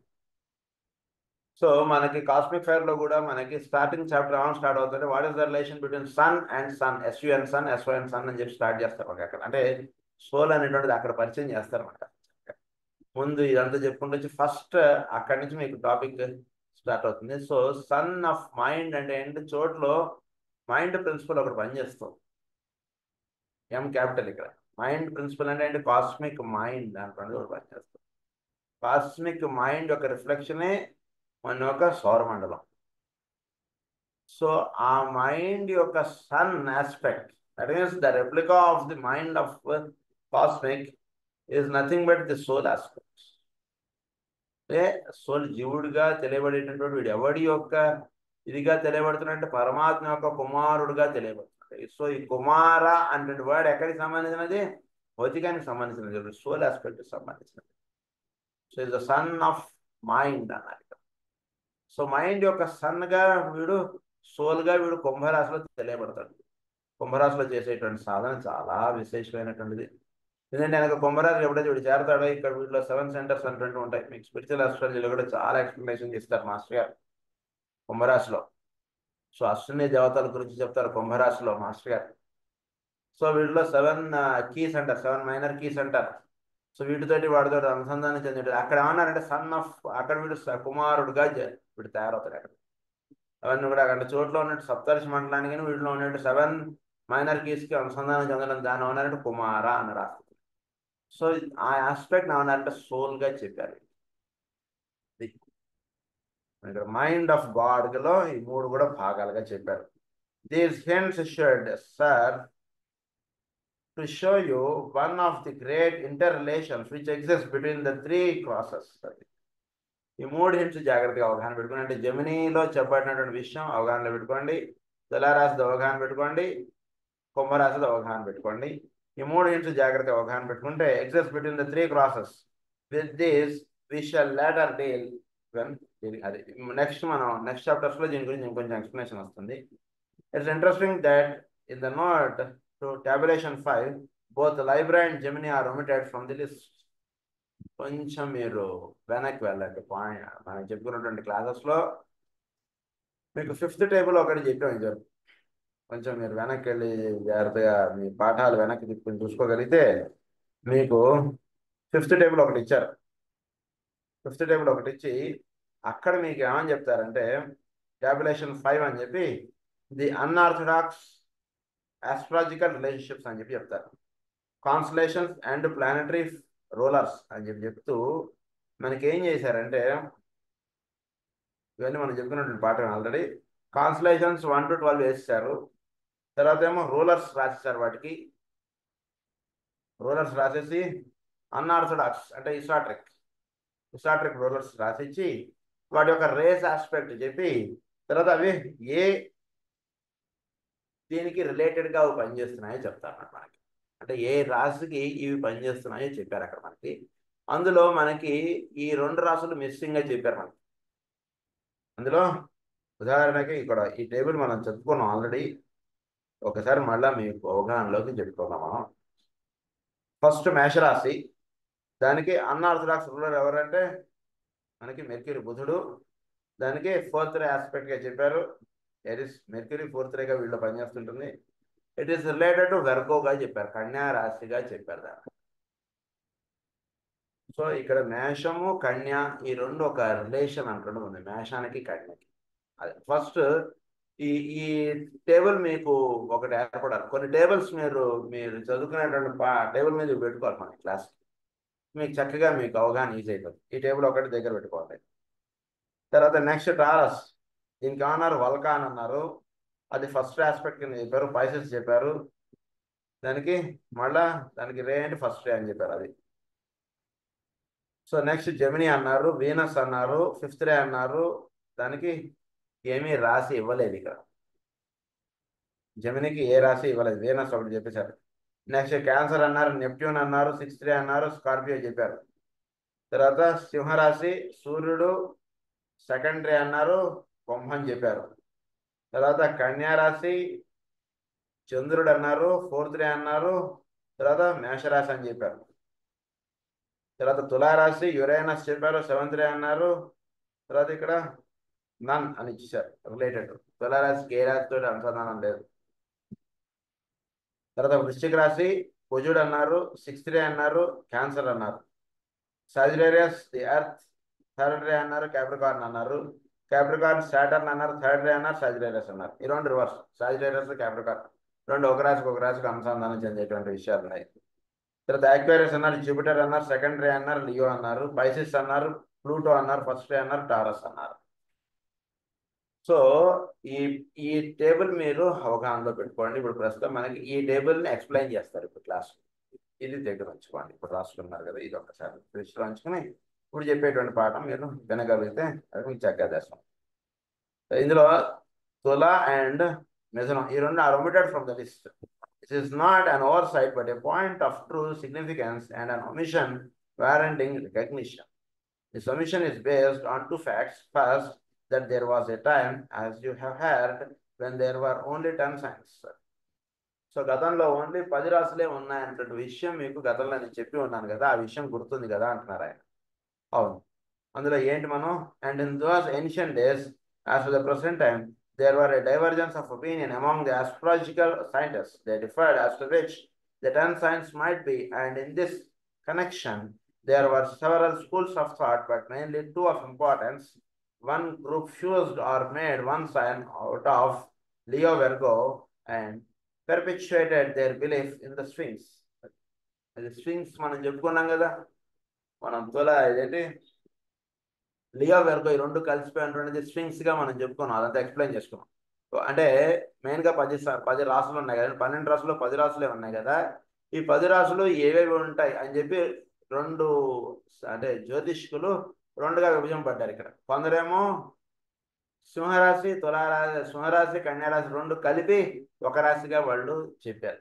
సో మనకి కాస్మిక్ ఫైర్ లో కూడా మనకి స్టార్టింగ్ చాప్టర్ ఏమైనా స్టార్ట్ అవుతుంది what is the relation between sun and son S U N sun S O N son అని చెప్పి స్టార్ట్ చేస్తారు మనకి అక్కడ అంటే సోల్ అనేటువంటిది అక్కడ పరిచయం చేస్తారు మనకి ముందు ఇదంతా చెప్పుకుంటూ వచ్చి ఫస్ట్ అక్కడి నుంచి మీకు టాపిక్ స్టార్ట్ అవుతుంది సో సన్ ఆఫ్ మైండ్ అంటే ఏంటి చోట్లో మైండ్ ప్రిన్సిపల్ ఒకటి పనిచేస్తుంది ఎం క్యాపిటల్ ఇక్కడ మైండ్ ప్రిన్సిపల్ అంటే ఏంటి కాస్మిక్ మైండ్ అనుకోండి ఒకటి పనిచేస్తుంది కాస్మిక్ మైండ్ యొక్క రిఫ్లెక్షనే మన యొక్క సౌరమండలం సో ఆ మైండ్ యొక్క sun aspect that means the replica of the mind of cosmic is nothing but the soul aspect అంటే సోల్ జీవుడిగా తెలియబడేటటువంటి వీడు ఎవడి యొక్క ఇదిగా తెలియబడుతున్నాడంటే పరమాత్మ యొక్క కుమారుడుగా తెలియబడుతున్నాడు సో ఈ కుమార అంటే వర్డ్ ఎక్కడికి సంబంధించినది భౌతికానికి సంబంధించినది సోల్ ఆస్పెక్ట్ సంబంధించినది so is the son of mind అన్నారు సో మైండ్ యొక్క సన్గా వీడు సోల్గా వీడు కుంభరాశిలో తెలియబడతాడు కుంభరాశిలో చేసేటువంటి సాధన చాలా విశేషమైనటువంటిది ఎందుకంటే ఆయన కుంభరాశి ఎప్పుడైతే వీడు చేరతాడో ఇక్కడ వీటిలో సెవెన్ సెంటర్స్ అంటుంటూ ఉంటాయి మీకు స్పిరిచువల్ ఆస్ట్రాలజీలో కూడా చాలా ఎక్స్ప్లెనేషన్ ఇస్తారు మాస్టర్ గారు కుంభరాశిలో సో అశ్విని దేవతల గురించి చెప్తారు కుంభరాశిలో మాస్టర్ గారు సో వీటిలో సెవెన్ కీస్ అంటారు సెవెన్ మైనర్ కీస్ అంటారు సో వీటితోటి వాడితో అనుసంధానం చెంది అక్కడ ఏమన్నారంటే సన్ ఆఫ్ అక్కడ వీడు కుమారుడుగా వీడు తయారవుతాడు అక్కడ అవన్నీ కూడా అక్కడ చోట్ల ఉన్నట్టు సప్తర్షి మండలానికి వీటిలో ఉన్నట్టు సెవెన్ మైనర్ కీస్కి అనుసంధానం చెందడం దాని ఏమన్నారంటే కుమార అని రాస్తుంది సో ఆ ఆస్పెక్ట్ ఏమన్నారంటే సోల్గా చెప్పారు ఇక్కడ మైండ్ ఆఫ్ గాడ్లో ఈ మూడు కూడా భాగాలుగా చెప్పారు these hints should serve to show you one of the great interrelations which exists between the three crosses. ఈ మూడు హింట్స్ జాగ్రత్తగా అవగాహన పెట్టుకోండి అంటే జమినీలో చెప్పబడినటువంటి విషయం అవగాహనలో పెట్టుకోండి తులారాశిది అవగాహన పెట్టుకోండి కుంభరాశిది అవగాహన పెట్టుకోండి ఈ మూడు హింట్స్ జాగ్రత్తగా అవగాహన పెట్టుకుంటే exist between the three crosses with this we shall later deal when అది నెక్స్ట్ మనం నెక్స్ట్ చాప్టర్స్లో దీని గురించి ఇంకొంచెం ఎక్స్ప్లెనేషన్ వస్తుంది it's interesting that in the note to tabulation 5 both Libra and Gemini are omitted from the list కొంచెం మీరు వెనక్కి వెళ్ళండి పాయింట్ మనం చెప్పుకున్నటువంటి క్లాసెస్లో మీకు ఫిఫ్త్ టేబుల్ ఒకటి చెప్పాం ఇది కొంచెం మీరు వెనక్కి వెళ్ళి జాగ్రత్తగా మీ పాఠాలు వెనక్కి తిప్పుకొని చూసుకోగలిగితే మీకు ఫిఫ్త్ టేబుల్ ఒకటి ఇచ్చారు ఫిఫ్త్ టేబుల్ ఒకటి ఇచ్చి అక్కడ మీకు ఏమని చెప్తారంటే టాబులేషన్ ఫైవ్ అని చెప్పి ది అన్ఆర్థడాక్స్ ఆస్ట్రాలజికల్ రిలేషన్షిప్స్ అని చెప్పి చెప్తారు కాన్స్టలేషన్స్ అండ్ ప్లానటరీ రోలర్స్ అని చెప్పి చెప్తూ మనకి ఏం చేశారంటే ఇవన్నీ మనం చెప్పుకున్నటువంటి పాఠం already constellations one to twelve వేసేసారు తర్వాత ఏమో రూలర్స్ రాసేసారు వాటికి రూలర్స్ రాసేసి అన్ఆర్థడాక్స్ అంటే ఇసాట్రిక్ ఇసాట్రిక్ రూలర్స్ రాసిచ్చి వాటి యొక్క రేస్ ఆస్పెక్ట్ చెప్పి తర్వాత అవి ఏ దీనికి రిలేటెడ్గా అవి పనిచేస్తున్నాయో చెప్తారు అన్నమాట మనకి అంటే ఏ రాశికి ఇవి పనిచేస్తున్నాయో చెప్పారు అక్కడ మనకి అందులో మనకి ఈ రెండు రాసులు మిస్సింగ్గా చెప్పారు మనకి అందులో ఉదాహరణకి ఇక్కడ ఈ టేబుల్ మనం చెప్పుకున్నాం ఆల్రెడీ ఒకసారి మళ్ళీ మీకు అవగాహనలోకి చెప్పుకున్నాం మనం ఫస్ట్ మేషరాశి దానికి అన్ఆర్థడాక్స్ రూలర్ ఎవరంటే మనకి మెర్క్యూరీ బుధుడు దానికి ఫోర్త్ రే ఆస్పెక్ట్గా చెప్పారు ఎరిస్ మెర్క్యూరీ ఫోర్త్ రేగా వీళ్ళు పనిచేస్తుంటుంది ఇట్ ఈస్ రిలేటెడ్ టు వెర్గోగా చెప్పారు కన్యా రాశిగా చెప్పారు దాన్ని సో ఇక్కడ మేషము కన్య ఈ రెండు ఒక రిలేషన్ అంటుండే ఉంది మేషానికి కన్యకి అదే ఫస్ట్ ఈ ఈ టేబుల్ మీకు ఒకటి ఏర్పడాలి కొన్ని టేబుల్స్ మీరు మీరు చదువుకునేటువంటి పా టేబుల్ మీద పెట్టుకోవాలి మన క్లాస్ మీకు చక్కగా మీకు అవగాహన ఈజీ అవుతుంది ఈ టేబుల్ ఒకటి దగ్గర పెట్టుకోవాలి తర్వాత నెక్స్ట్ టారస్ దీనికి ఏమన్నారు వల్కాన్ అన్నారు అది ఫస్ట్ ఆస్పెక్ట్ కింద చెప్పారు పైసెస్ చెప్పారు దానికి మళ్ళా దానికి రే అంటే ఫస్ట్ రే అని చెప్పారు అది సో నెక్స్ట్ జెమిని అన్నారు వీనస్ అన్నారు ఫిఫ్త్ రే అన్నారు దానికి ఏమీ రాసి ఇవ్వలేదు ఇక్కడ జమినికి ఏ రాశి ఇవ్వలేదు వీనస్ ఒకటి చెప్పేశారు నెక్స్ట్ క్యాన్సర్ అన్నారు నెప్ట్యూన్ అన్నారు సిక్స్త్ రే అన్నారు స్కార్పియో చెప్పారు తర్వాత సింహరాశి సూర్యుడు సెకండ్ రే అన్నారు కుంభం చెప్పారు తర్వాత కన్యా రాశి చంద్రుడు అన్నారు ఫోర్త్ రే అన్నారు తర్వాత మేషరాశి అని చెప్పారు తర్వాత తులారాశి యురేనస్ చెప్పారు సెవెంత్ రే అన్నారు తర్వాత ఇక్కడ నన్ అని ఇచ్చేసారు రిలేటెడ్ తులారాశికి ఏ రాశితో అనుసంధానం లేదు తర్వాత వృశ్చిక రాశి కుజుడు అన్నారు సిక్స్త్ రే అన్నారు క్యాన్సర్ అన్నారు Sagittarius the earth third ray అన్నారు క్యాప్రికార్న్ అన్నారు క్యాప్రికార్న్ సాటర్న్ అన్నారు థర్డ్ రే అన్నారు సాజిరేరియస్ అన్నారు ఈ రెండు రివర్స్ సాజిరేరియస్ క్యాప్రికార్న్ రెండు ఒక రాశికి ఒక రాశికి అనుసంధానం చెందేటువంటి విషయాలు ఉన్నాయి తర్వాత యాక్వేరియస్ అన్నారు జూపిటర్ అన్నారు సెకండ్ రే అన్నారు లియో అన్నారు పైసిస్ అన్నారు ప్లూటో అన్నారు ఫస్ట్ రే అన్నారు టారస్ అన్నారు సో ఈ ఈ టేబుల్ మీరు అవగాహనలో పెట్టుకోండి ఇప్పుడు ప్రస్తుతం మనకి ఈ టేబుల్ని ఎక్స్ప్లెయిన్ చేస్తారు ఇప్పుడు క్లాస్ ఇది దగ్గర ఉంచుకోండి ఇప్పుడు రాసుకున్నారు కదా ఇది ఒకసారి దృష్టిలో ఉంచుకొని ఇప్పుడు చెప్పేటువంటి పాఠం మీరు వినగలిగితే అది మీకు చక్కగా తెస్తాం ఇందులో తుల అండ్ మిథునం ఈ రెండు are omitted from the list it is not an oversight but a point of true significance and an omission warranting recognition this omission is based on two facts first that there was a time as you have heard when there were only 10 signs సో గతంలో ఓన్లీ పది రాసులే ఉన్నాయన్నటువంటి విషయం మీకు గతంలో నేను చెప్పి ఉన్నాను కదా ఆ విషయం గుర్తుంది కదా అంటున్నారు ఆయన అవును అందులో ఏంటి మనం and in those ancient days as the present time there were a divergence of opinion among the astrological scientist they differed as to which the ten signs might be and in this connection there were several schools of thought but mainly two of importance one group fused or made one sign out of Leo Virgo and perpetuated their belief in the Sphinx. అది స్వింగ్స్ మనం చెప్పుకున్నాం కదా మనం తుల ఇదేంటి లియో వెర్గో ఈ రెండు కలిసిపోయినటువంటిది స్వింగ్స్ గా మనం చెప్పుకున్నాం అదంతా ఎక్స్ప్లెయిన్ చేసుకున్నాం అంటే మెయిన్ గా పది సా- పది రాసులు ఉన్నాయి కదా పన్నెండు రాసులు పది రాసులే ఉన్నాయి కదా ఈ పది రాసులు ఏవేవి ఉంటాయి అని చెప్పి రెండు అంటే జ్యోతిష్కులు రెండుగా విభజింపబడ్డారు ఇక్కడ కొందరేమో సింహరాశి తులారాశి సింహరాశి కన్యారాశి రెండు కలిపి ఒక రాశిగా వాళ్ళు చెప్పారు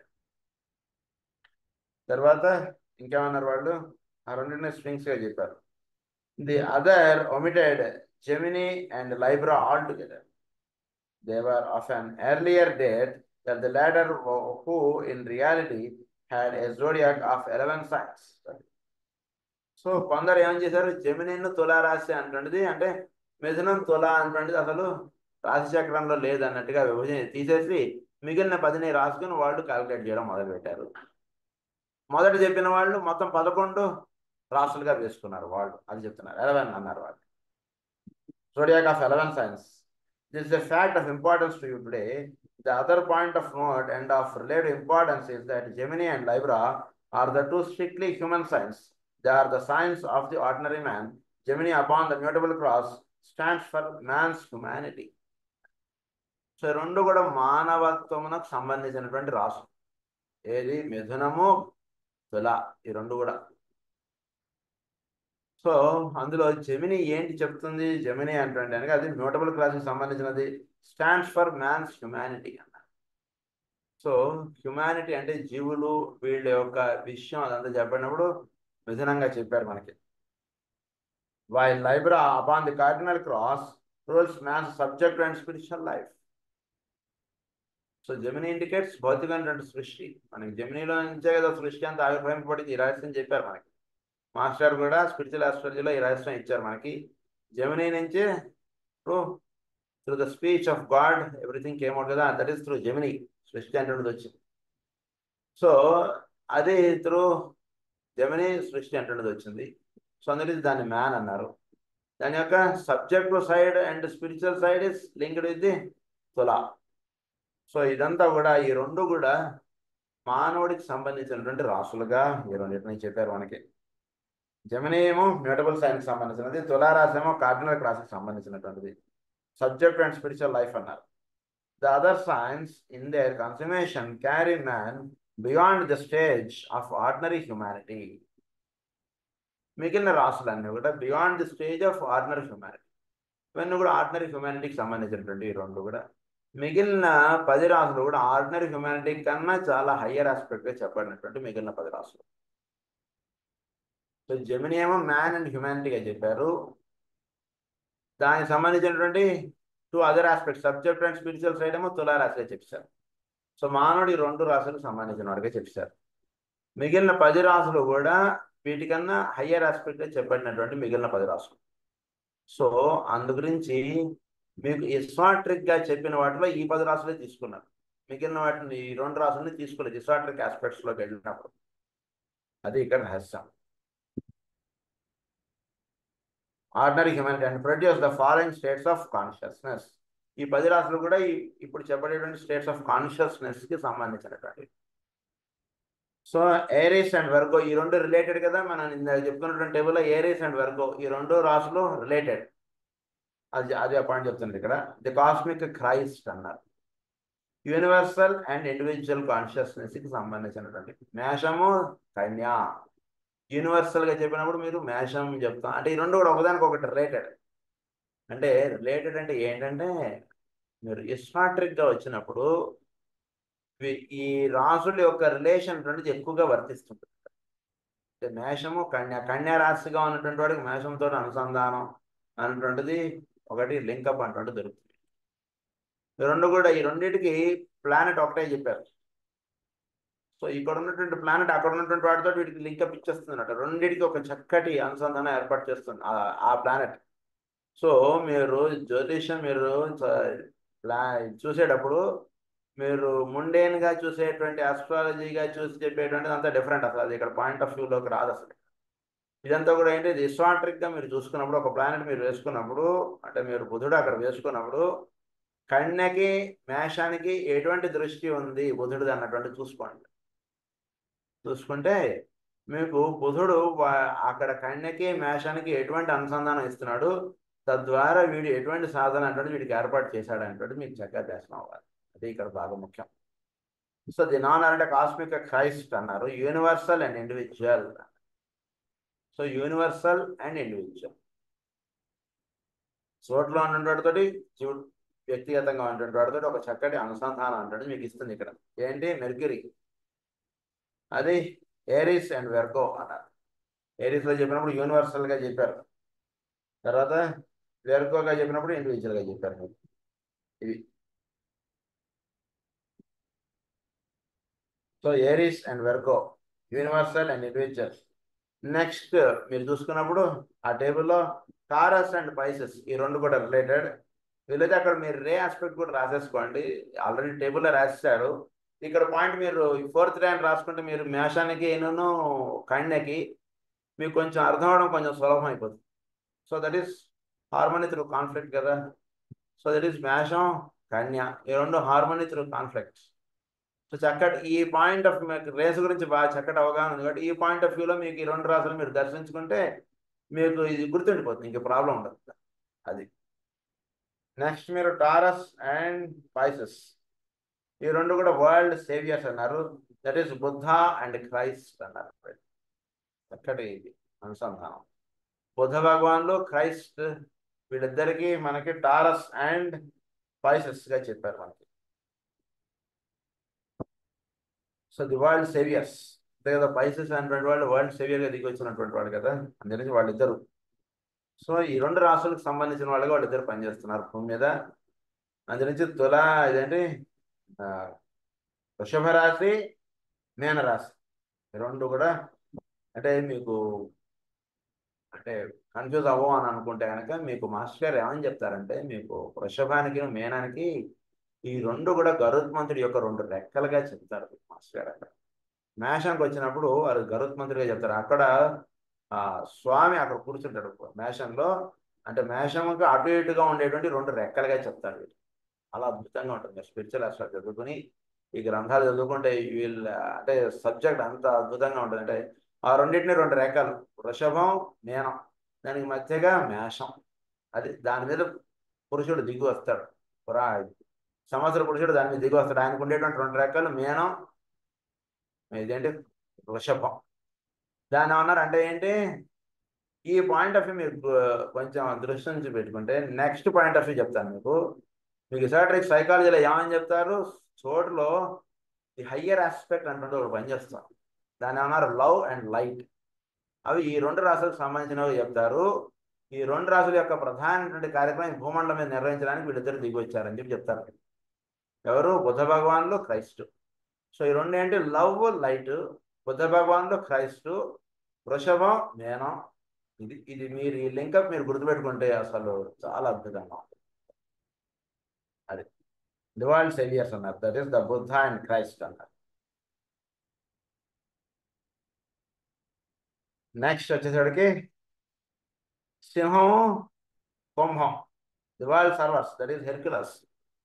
తర్వాత ఇంకేమన్నారు వాళ్ళు ఆ రెండింటిని స్ప్రింగ్స్ గా చెప్పారు the other omitted Gemini and Libra all together they were of an earlier date that the latter who who in reality had a zodiac of 11 signs. సో కొందరు ఏం చేశారు జమినిన్ తులా రాశి అంటున్నది అంటే మిథునం తుల అంటున్నది అసలు రాశి చక్రంలో లేదు అన్నట్టుగా విభజన తీసేసి మిగిలిన పదిని రాసుకుని వాళ్ళు క్యాలిక్యులేట్ చేయడం మొదలుపెట్టారు మొదట చెప్పిన వాళ్ళు మొత్తం పదకొండు రాసులుగా వేసుకున్నారు వాళ్ళు అది చెప్తున్నారు ఎలవెన్ అన్నారు వాళ్ళు zodiac of 11 signs. This is a fact of importance to you today. The other point of note and of related importance is that Gemini and Libra are the two strictly human signs. They are the signs of the ordinary man. Gemini upon the mutable cross stands for man's humanity. సో ఈ రెండు కూడా మానవత్వమునకు సంబంధించినటువంటి రాసు ఏది మిథునము తుల ఈ రెండు కూడా సో అందులో జెమిని ఏంటి చెప్తుంది జెమిని అంటే కనుక అది నోటబుల్ క్లాస్కి సంబంధించినది స్టాండ్స్ ఫర్ మ్యాన్స్ హ్యుమానిటీ అన్న సో హ్యుమానిటీ అంటే జీవులు వీళ్ళ యొక్క విషయం అదంతా చెప్పినప్పుడు మిథునంగా చెప్పారు మనకి while Libra upon the cardinal cross rules man's subject and spiritual life so Gemini indicates భౌతికమైనటువంటి సృష్టి మనకి జమినీలో నుంచే కదా సృష్టి అంతా ఆవిర్భవింపబడింది ఈ రహస్యం చెప్పారు మనకి మాస్టర్ కూడా స్పిరిచువల్ ఆస్ట్రాలజీలో ఈ రహస్యం ఇచ్చారు మనకి జమినీ నుంచే through through the speech of God everything came out కదా దట్ ఈస్ త్రూ జమినీ సృష్టి అంటున్నది వచ్చింది సో అది త్రూ జమినీ సృష్టి అంటున్నది వచ్చింది సో అందుకే దాన్ని మ్యాన్ అన్నారు దాని యొక్క subjective side and spiritual side is linked with the Tula so ఇదంతా కూడా ఈ రెండు కూడా మానవుడికి సంబంధించినటువంటి రాసులుగా ఈ రెండింటిని చెప్పారు మనకి జమిని ఏమో మ్యూటబుల్ సైన్స్ సంబంధించినది తులారాశి ఏమో కార్డినల్ క్రాస్కి సంబంధించినటువంటిది సబ్జెక్ట్ అండ్ స్పిరిచువల్ లైఫ్ అన్నారు the other signs in their consummation carry man beyond the stage of ordinary humanity మిగిలిన రాసులన్నీ కూడా beyond the stage of ordinary humanity ఇవన్నీ కూడా ఆర్డినరీ హ్యుమానిటీకి సంబంధించినటువంటి ఈ రెండు కూడా మిగిలిన పది రాసులు కూడా ఆర్డినరీ హ్యుమానిటీ కన్నా చాలా హయ్యర్ ఆస్పెక్ట్గా చెప్పబడినటువంటి మిగిలిన పది రాసులు సో జమిని ఏమో మ్యాన్ అండ్ హ్యుమానిటీగా చెప్పారు దానికి సంబంధించినటువంటి two other aspects subject and spiritual side ఏమో తులారాశిగా చెప్పారు సో మానవుడి రెండు రాశులకు సంబంధించిన వాడిగా చెప్పారు మిగిలిన పది రాసులు కూడా వీటికన్నా హయ్యర్ ఆస్పెక్ట్గా చెప్పబడినటువంటి మిగిలిన పది రాసులు సో అందు గురించి మీకు ఇస్వాట్రిక్గా చెప్పిన వాటిలో ఈ పది రాసులే తీసుకున్నారు మిగిలిన వాటిని ఈ రెండు రాసులని తీసుకోలేదు ఇస్వాట్రిక్ ఆస్పెక్ట్స్లోకి వెళ్ళినప్పుడు అది ఇక్కడ రహస్యం ordinary humanity and produce the following states of consciousness ఈ పది రాసులు కూడా ఈ ఇప్పుడు చెప్పబడేటువంటి స్టేట్స్ ఆఫ్ కాన్షియస్నెస్కి సంబంధించినటువంటి సో ఏరీస్ అండ్ వర్గో ఈ రెండు రిలేటెడ్ కదా మనం ఇందాక చెప్పుకున్నటువంటి టేబుల్లో ఏరీస్ అండ్ వర్గో ఈ రెండు రాసులు రిలేటెడ్ అది అదే పాయింట్ చెప్తున్నారు ఇక్కడ ది కాస్మిక్ క్రైస్ట్ అన్నారు యూనివర్సల్ అండ్ ఇండివిజువల్ కాన్షియస్నెస్కి సంబంధించినటువంటి మేషము కన్యా యూనివర్సల్గా చెప్పినప్పుడు మీరు మేషం చెప్తాం అంటే ఈ రెండు కూడా ఒకదానికి ఒకటి రిలేటెడ్ అంటే రిలేటెడ్ అంటే ఏంటంటే మీరు ఇస్మాట్రిక్గా వచ్చినప్పుడు ఈ రాసుల యొక్క రిలేషన్ అనేది ఎక్కువగా వర్తిస్తుంటుంది అంటే మేషము కన్యా కన్యా రాశిగా ఉన్నటువంటి వాడికి మేషంతో అనుసంధానం అనేటువంటిది ఒకటి లింకప్ అన్నటువంటి దొరుకుతుంది ఈ రెండు కూడా ఈ రెండింటికి ప్లానెట్ ఒకటే చెప్పారు సో ఇక్కడ ఉన్నటువంటి ప్లానెట్ అక్కడ ఉన్నటువంటి వాటితో వీటికి లింకప్ ఇచ్చేస్తుందన్నమాట రెండింటికి ఒక చక్కటి అనుసంధానం ఏర్పాటు చేస్తుంది ఆ ప్లానెట్ సో మీరు జ్యోతిషం మీరు ప్లా చూసేటప్పుడు మీరు ముండేన్గా చూసేటువంటి ఆస్ట్రాలజీగా చూసి చెప్పేటువంటిది అంతా డిఫరెంట్ అసలు అది ఇక్కడ పాయింట్ ఆఫ్ వ్యూలోకి రాదు అసలు ఇదంతా కూడా ఏంటి ఇస్వాట్రిక్గా మీరు చూసుకున్నప్పుడు ఒక ప్లానెట్ మీరు వేసుకున్నప్పుడు అంటే మీరు బుధుడు అక్కడ వేసుకున్నప్పుడు కన్యకి మేషానికి ఎటువంటి దృష్టి ఉంది బుధుడిది అన్నటువంటి చూసుకోండి చూసుకుంటే మీకు బుధుడు అక్కడ కన్యకి మేషానికి ఎటువంటి అనుసంధానం ఇస్తున్నాడు తద్వారా వీడు ఎటువంటి సాధన అంటే వీడికి ఏర్పాటు చేశాడు అంటే మీకు చక్కగా దర్శనం అవ్వాలి అది ఇక్కడ బాగా ముఖ్యం సో ది నాన్ అంటే కాస్మిక్ క్రైస్ట్ అన్నారు universal and individual so universal and individual చోట్లో ఉన్నటువంటి జీవుడు వ్యక్తిగతంగా ఉన్నటువంటి వాడితో ఒక చక్కటి అనుసంధానం అంటే మీకు ఇస్తుంది ఇక్కడ ఏంటి మెర్క్యూరీ అది ఏరీస్ అండ్ వెర్గో అన్నారు ఏరీస్లో చెప్పినప్పుడు యూనివర్సల్గా చెప్పారు తర్వాత వెర్గోగా చెప్పినప్పుడు ఇండివిజువల్గా చెప్పారు ఇవి so Aries and Virgo universal and individual next మీరు చూసుకున్నప్పుడు ఆ టేబుల్లో టారస్ అండ్ పైసెస్ ఈ రెండు కూడా రిలేటెడ్ వీలైతే అక్కడ మీరు రే ఆస్పెక్ట్ కూడా రాసేసుకోండి ఆల్రెడీ టేబుల్లో రాసేసారు ఇక్కడ పాయింట్ మీరు ఫోర్త్ ర్యాంక్ రాసుకుంటే మీరు మేషానికి నేను కన్యకి మీకు కొంచెం అర్థం అవడం కొంచెం సులభం అయిపోతుంది so that is harmony through conflict కదా సో దట్ ఈస్ మేషం కన్య ఈ రెండు హార్మోనీ త్రూ కాన్ఫ్లిక్ట్స్ సో చక్కటి ఈ పాయింట్ ఆఫ్ రేస్ గురించి బాగా చక్కటి అవగాహన ఉంది కాబట్టి ఈ పాయింట్ ఆఫ్ వ్యూలో మీకు ఈ రెండు రాసులు మీరు దర్శించుకుంటే మీకు ఇది గుర్తుండిపోతుంది ఇంక ప్రాబ్లం ఉండదు అది నెక్స్ట్ మీరు టారస్ అండ్ పైసెస్ ఈ రెండు కూడా వరల్డ్ సేవియర్స్ అన్నారు that is Buddha and Christ అన్నారు చక్కటి అనుసంధానం బుద్ధ భగవాన్లు క్రైస్ట్ వీళ్ళిద్దరికి మనకి టారస్ అండ్ పైసెస్ గా చెప్పారు మనకి సో ది వరల్డ్ సేవియర్స్ అంతే కదా పైసెస్ అనేటువంటి వాళ్ళు వరల్డ్ సేవియర్ గా దిగి వచ్చినటువంటి వాళ్ళు కదా అందుకని వాళ్ళిద్దరు సో ఈ రెండు రాసులకు సంబంధించిన వాళ్ళుగా వాళ్ళిద్దరు పనిచేస్తున్నారు భూమి మీద అందునుంచి తుల ఇదేంటి ఆ, వృషభ రాశి మీనరాశి ఈ రెండు కూడా అంటే మీకు అంటే కన్ఫ్యూజ్ అవ్వం అని అనుకుంటే కనుక మీకు మాస్టర్ గారు ఏమని చెప్తారంటే మీకు వృషభానికి మేనానికి ఈ రెండు కూడా గరుత్మంతుడి యొక్క రెండు రెక్కలుగా చెప్తారు మాస్టర్ గారు అక్కడ మేషానికి వచ్చినప్పుడు వారు గరుత్మంతుడిగా చెప్తారు అక్కడ ఆ స్వామి అక్కడ కూర్చుంటాడు మేషంలో అంటే మేషంకి అటు ఇటుగా ఉండేటువంటి రెండు రెక్కలుగా చెప్తారు వీళ్ళు అలా అద్భుతంగా ఉంటుంది స్పిరిచువల్ అస్ట్రాలజీ చదువుకుని ఈ గ్రంథాలు చదువుకుంటే వీళ్ళ అంటే సబ్జెక్ట్ అంత అద్భుతంగా ఉంటుంది అంటే ఆ రెండింటిని రెండు రెక్కలు వృషభం మీనం దానికి మధ్యగా మేషం అది దాని మీద పురుషుడు దిగి వస్తాడు పురా సంవత్సర పురుషుడు దాని మీద దిగి వస్తాడు ఆయనకు ఉండేటువంటి రెండు రెక్కలు మీనం ఇదేంటి వృషభం దాన్ని ఏమన్నారు అంటే ఏంటి ఈ పాయింట్ ఆఫ్ వ్యూ మీరు గు- కొంచెం దృష్టి నుంచి పెట్టుకుంటే నెక్స్ట్ పాయింట్ ఆఫ్ వ్యూ చెప్తాను మీకు మీకు ఇసాట్రిక్ సైకాలజీలో ఏమని చెప్తారు చోటులో ది హయ్యర్ ఆస్పెక్ట్ అంటే ఒకటి పనిచేస్తాం దాన్ని ఏమన్నారు లవ్ అండ్ లైట్ అవి ఈ రెండు రాసులకు సంబంధించినవి చెప్తారు ఈ రెండు రాసుల యొక్క ప్రధానమైనటువంటి కార్యక్రమం ఈ భూమండలం మీద నిర్వహించడానికి వీళ్ళిద్దరు దిగి వచ్చారని చెప్పి చెప్తారు ఎవరు బుద్ధ భగవాన్లు క్రైస్ట్ సో ఈ రెండు ఏంటి లవ్ లైట్ బుద్ధ భగవాన్లు క్రైస్ట్ వృషభం మేనం ఇది ఇది మీరు ఈ లింకప్ మీరు గుర్తుపెట్టుకుంటే అసలు చాలా అద్భుతంగా ఉంటుంది అది దివాల్డ్ సెలియర్స్ అన్నారు that is the Buddha and Christ అన్నారు నెక్స్ట్ వచ్చేసరికి సింహం కుంభం the world servers that is Hercules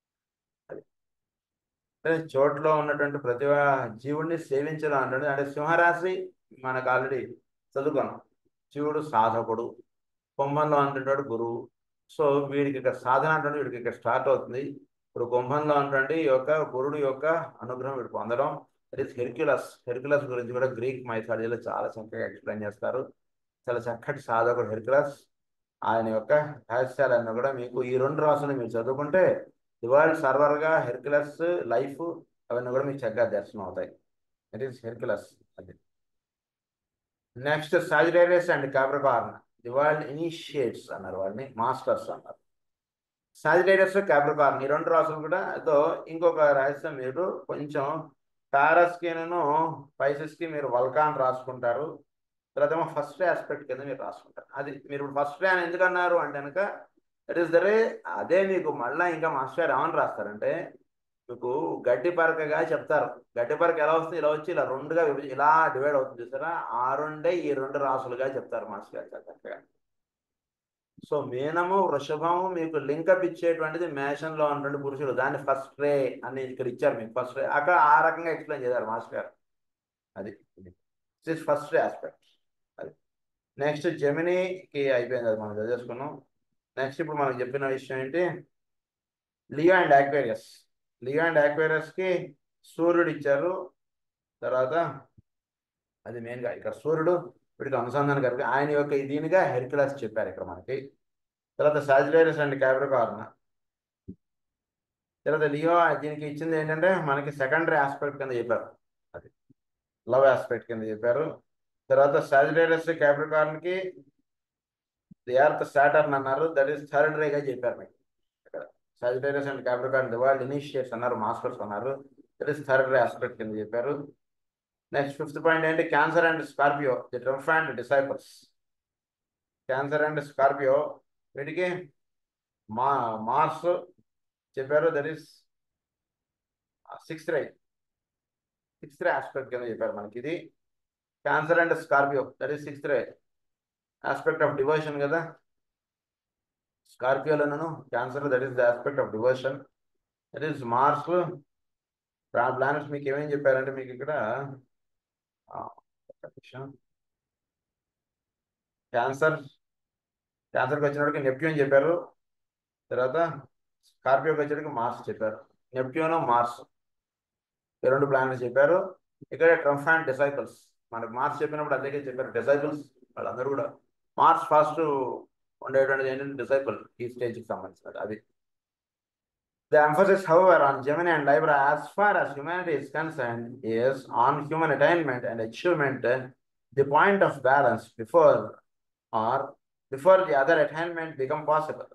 అంటే చోట్లో ఉన్నటువంటి ప్రతి జీవుడిని సేవించడం అంటే అంటే సింహరాశి మనకు ఆల్రెడీ చదువుకున్నాం శివుడు సాధకుడు కుంభంలో అంటుంటాడు గురువు సో వీడికి ఇక్కడ సాధన అంటే వీడికి ఇక్కడ స్టార్ట్ అవుతుంది ఇప్పుడు కుంభంలో అంటే ఈ యొక్క గురుడు యొక్క అనుగ్రహం వీడు పొందడం దట్ ఈస్ హెర్క్యులస్ హెర్క్యులస్ గురించి కూడా గ్రీక్ మైథాలజీలో చాలా చక్కగా ఎక్స్ప్లెయిన్ చేస్తారు చాలా చక్కటి సాధకుడు హెర్క్యులస్ ఆయన యొక్క రహస్యాలన్నీ కూడా మీకు ఈ రెండు రాసులు మీరు చదువుకుంటే ది వరల్డ్ సర్వర్గా హెర్క్యులస్ లైఫ్ అవన్నీ కూడా మీకు చక్కగా దర్శనం అవుతాయి ఇట్ ఈస్ హెర్క్యులస్ అది next Sagittarius and Capricorn the world initiates అన్నారు వాళ్ళని మాస్టర్స్ అన్నారు సాజిటేరియస్ క్యాప్రికార్న్ ఈ రెండు రాసులు కూడా తో ఇంకొక రహస్యం మీరు కొంచెం టారస్కి పైసెస్కి మీరు వల్కాన్ రాసుకుంటారు తర్వాత ఏమో ఫస్ట్ ఆస్పెక్ట్ కింద మీరు రాసుకుంటారు అది మీరు ఇప్పుడు ఫస్ట్ అని ఎందుకు అన్నారు అంటే కనుక దట్ ఈస్ దరే అదే మీకు మళ్ళీ ఇంకా మాస్టర్ ఏమని రాస్తారంటే మీకు గడ్డి పరకగా చెప్తారు గడ్డి పరక ఎలా వస్తుంది ఇలా వచ్చి ఇలా రెండుగా విభజి ఇలా డివైడ్ అవుతుంది చూసారా ఆ రెండే ఈ రెండు రాసులుగా చెప్తారు మాస్టర్ గారు చాలా చక్కగా సో మీనము వృషభము మీకు లింకప్ ఇచ్చేటువంటిది మేషంలో ఉన్నటువంటి పురుషుడు దాన్ని ఫస్ట్ రే అని ఇక్కడ ఇచ్చారు మీకు ఫస్ట్ రే అక్కడ ఆ రకంగా ఎక్స్ప్లెయిన్ చేశారు మాస్టర్ గారు అది దిస్ ఫస్ట్ రే ఆస్పెక్ట్ అది నెక్స్ట్ జెమినీకి అయిపోయింది అది మనం చదివేసుకున్నాం నెక్స్ట్ ఇప్పుడు మనకు చెప్పిన విషయం ఏంటి Leo and Aquarius Leo and యాక్వేరియస్కి సూర్యుడు ఇచ్చారు తర్వాత అది మెయిన్గా ఇక్కడ సూర్యుడు వీడికి అనుసంధానం కలిపి ఆయన యొక్క దీనిగా హెర్క్యులస్ చెప్పారు ఇక్కడ మనకి తర్వాత సాజిటేరియస్ అండ్ క్యాబ్రికార్న్ తర్వాత లియో దీనికి ఇచ్చింది ఏంటంటే మనకి సెకండరీ ఆస్పెక్ట్ కింద చెప్పారు అది లవ్ ఆస్పెక్ట్ కింద చెప్పారు తర్వాత సాజిటేరియస్ క్యాబ్రికార్న్కి ది ఎర్త్ సాటర్న్ అన్నారు దట్ ఈస్ థర్డ్ రేగా చెప్పారు మీకు ఇక్కడ Sagittarius and Capricorn the world initiates అన్నారు మాస్టర్స్ అన్నారు that is third ray aspect కింద చెప్పారు నెక్స్ట్ ఫిఫ్త్ పాయింట్ ఏంటి Cancer and Scorpio the triumph and disciples Cancer and Scorpio వీటికి మా మార్స్ చెప్పారు that is sixth ray sixth ray aspect కింద చెప్పారు మనకి ఇది Cancer and Scorpio that is sixth ray aspect of devotion కదా స్కార్పియోలోనూ Cancer that is the aspect of devotion that is Mars planets మీకు ఏమేమి చెప్పారంటే మీకు ఇక్కడ క్యాన్సర్ క్యాన్సర్కి వచ్చినప్పటికి నెప్ట్యూన్ చెప్పారు తర్వాత స్కార్పియోకి వచ్చేటికి మార్స్ చెప్పారు నెప్ట్యూన్ మార్స్ ఈ రెండు ప్లానెట్స్ చెప్పారు ఇక్కడ ట్రంప్ అండ్ డిసైపుల్స్ మనకు మార్స్ చెప్పినప్పుడు అందుకే చెప్పారు డిసైపుల్స్ వాళ్ళందరూ కూడా మార్స్ ఫస్ట్ ఉండేటువంటిది ఏంటంటే డిసైపుల్ ఈ స్టేజ్కి సంబంధించినది అది The emphasis, however, on Gemini and Libra as far as humanity is concerned is on human attainment and achievement, the point of balance before or before the other attainment become possible.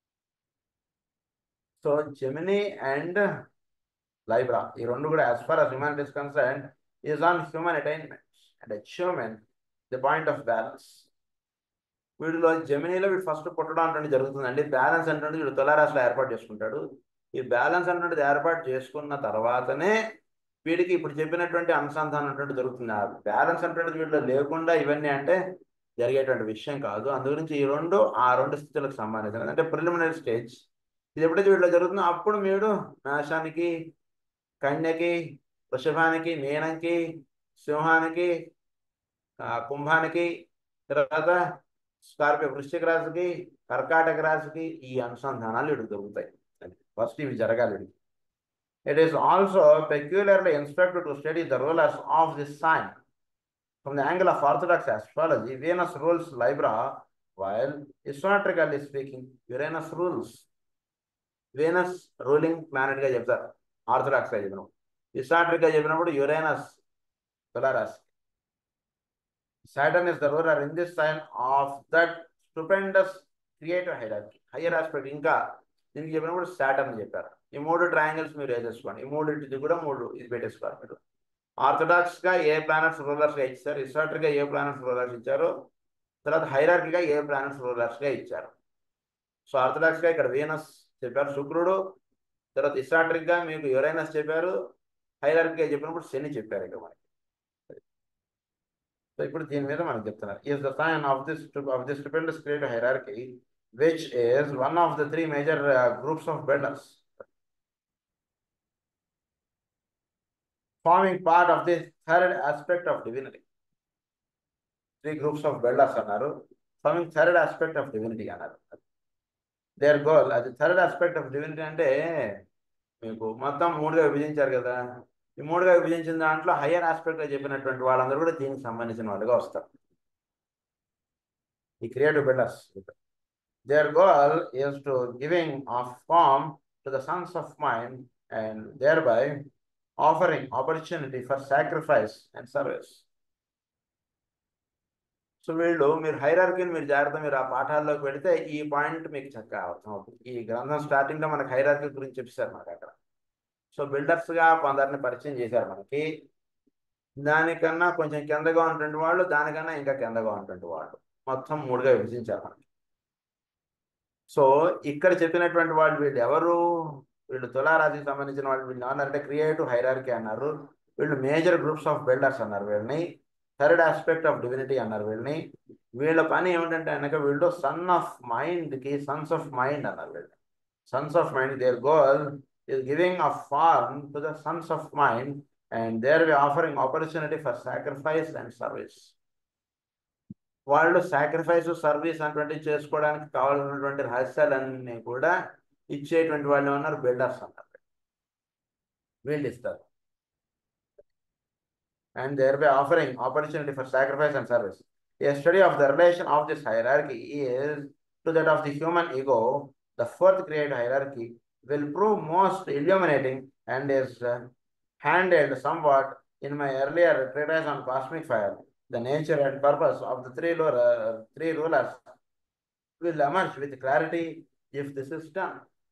So Gemini and Libra, ఈ రెండు కూడా as far as humanity is concerned is on human attainment and achievement, the point of balance. వీడిలో జమినీలో వీడు ఫస్ట్ పుట్టడం అంటే జరుగుతుందండి బ్యాలెన్స్ అంటే వీడు తులారాశిలో ఏర్పాటు చేసుకుంటాడు ఈ బ్యాలెన్స్ అన్నటువంటిది ఏర్పాటు చేసుకున్న తర్వాతనే వీడికి ఇప్పుడు చెప్పినటువంటి అనుసంధానం అటువంటి జరుగుతుంది ఆ బ్యాలెన్స్ అన్నటువంటిది వీటిలో లేకుండా ఇవన్నీ అంటే జరిగేటువంటి విషయం కాదు అందు గురించి ఈ రెండు ఆ రెండు స్థితులకు సంబంధించినది అంటే ప్రిలిమినరీ స్టేజ్ ఇది ఎప్పుడైతే వీటిలో జరుగుతుందో అప్పుడు మీరు మేషానికి కన్యకి వృషభానికి మీనంకి సింహానికి కుంభానికి తర్వాత స్కార్పియో వృశ్చిక రాశికి కర్కాటక రాశికి ఈ అనుసంధానాలు ఇటు దొరుకుతాయి ఫస్ట్ ఇవి జరగాలి it is also peculiarly inspected to study the rulers of this sign from the angle of orthodox astrology Venus rules Libra while esoterically speaking Uranus rules Venus ruling planet గా చెప్తారు ఆర్థడాక్స్ గా చెప్పినప్పుడు హిస్టాట్రిక్ గా చెప్పినప్పుడు యురేనస్ తులారాశి Saturn is the ruler in this sign of that stupendous creative hierarchy higher aspect ఇంకా దీనికి చెప్పినప్పుడు సాటర్న్ చెప్పారు ఈ మూడు ట్రయాంగిల్స్ మీరు వేసేసుకోండి ఈ మూడింటిది కూడా మూడు ఇది పెట్టేసుకోవాలి మీరు ఆర్థడాక్స్ గా ఏ ప్లానెట్స్ రూలర్స్ గా ఇచ్చారు హిస్టాట్రిక్ గా ఏ ప్లానెట్స్ రూలర్స్ ఇచ్చారు తర్వాత హైరార్కీగా ఏ ప్లానెట్స్ రూలర్స్ గా ఇచ్చారు సో ఆర్థడాక్స్ గా ఇక్కడ వీనస్ చెప్పారు శుక్రుడు తర్వాత హిస్టాట్రిక్ గా మీకు యురైనస్ చెప్పారు హైరార్కీగా చెప్పినప్పుడు శని చెప్పారు ఇక్కడ మనకి సో ఇప్పుడు దీని మీద మనకు చెప్తున్నారు is the sign of this of this stupendous creative hierarchy which is one of the three major uh, groups of builders forming part of this third aspect of divinity. Three groups of builders అన్నారు forming third aspect of divinity అన్నారు దేర్ గోల్ అది థర్డ్ ఆస్పెక్ట్ ఆఫ్ డివినిటీ అంటే మీకు మొత్తం మూడుగా విభజించారు కదా ఈ మూడుగా విభజించిన దాంట్లో హయ్యర్ ఆస్పెక్ట్ చెప్పినటువంటి వాళ్ళందరూ కూడా దీనికి సంబంధించిన వాళ్ళుగా వస్తారు ఈ creative builders Their goal is to giving of form to the sons of mind and thereby offering opportunity for sacrifice and service. So వీళ్ళు మీరు హైరార్కీని మీరు జాగ్రత్త మీరు ఆ పాఠాల్లోకి వెళితే ఈ పాయింట్ మీకు చక్కగా అర్థం అవుతుంది ఈ గ్రంథం స్టార్టింగ్ లో మనకి హైరార్కీ గురించి చెప్పారు మనకి అక్కడ సో బిల్డర్స్ గా కొందరిని పరిచయం చేశారు మనకి దానికన్నా కొంచెం కిందగా ఉన్నటువంటి వాళ్ళు దానికన్నా ఇంకా కిందగా ఉన్నటువంటి వాళ్ళు మొత్తం మూడుగా విభజించారు మనకి సో ఇక్కడ చెప్పినటువంటి వాళ్ళు వీళ్ళు ఎవరు వీళ్ళు తులారాశికి సంబంధించిన వాళ్ళు వీళ్ళు ఏమన్నారంటే క్రియేటివ్ హైరార్కీ అన్నారు వీళ్ళు మేజర్ గ్రూప్స్ ఆఫ్ బిల్డర్స్ అన్నారు వీళ్ళని థర్డ్ ఆస్పెక్ట్ ఆఫ్ డివినిటీ అన్నారు వీళ్ళని వీళ్ళ పని ఏమిటంటే అనక వీళ్ళు సన్ ఆఫ్ మైండ్ కి సన్స్ ఆఫ్ మైండ్ అన్నారు వీళ్ళు sons of mind their goal is giving a form to the sons of mind and there we offering opportunity for sacrifice and service. వాళ్ళు సాక్రిఫైస్ సర్వీస్ అటువంటి చేసుకోవడానికి కావాల్సినటువంటి రహస్యాలన్నీ కూడా ఇచ్చేటువంటి వాళ్ళు ఉన్నారు బిల్డర్స్ అన్నారు వీళ్ళు ఇస్తారు and thereby offering opportunity for sacrifice and service a study of the relation of this hierarchy is to that of the human ego the fourth create hierarchy will prove most illuminating and is uh, handled somewhat in my earlier treatise on cosmic fire. The nature and purpose of the three, ruler, three rulers will emerge with clarity if this is done.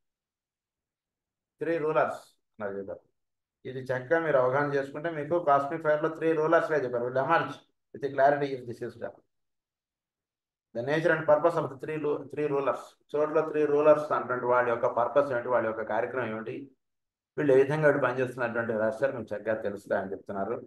Three rulers నాకు చెప్పారు ఇది చక్కగా మీరు అవగాహన చేసుకుంటే మీకు కాస్మిక్ ఫైర్లో త్రీ రూలర్స్గా చెప్పారు will emerge with clarity if this is done the nature and purpose of the three three rulers చోట్ల త్రీ రూలర్స్ అన్నటువంటి వాళ్ళ యొక్క పర్పస్ ఏంటి వాళ్ళ యొక్క కార్యక్రమం ఏమిటి వీళ్ళు ఏ విధంగా వీళ్ళు పనిచేస్తున్నటువంటి రహస్యాలు మీకు చక్కగా తెలుస్తాయని చెప్తున్నారు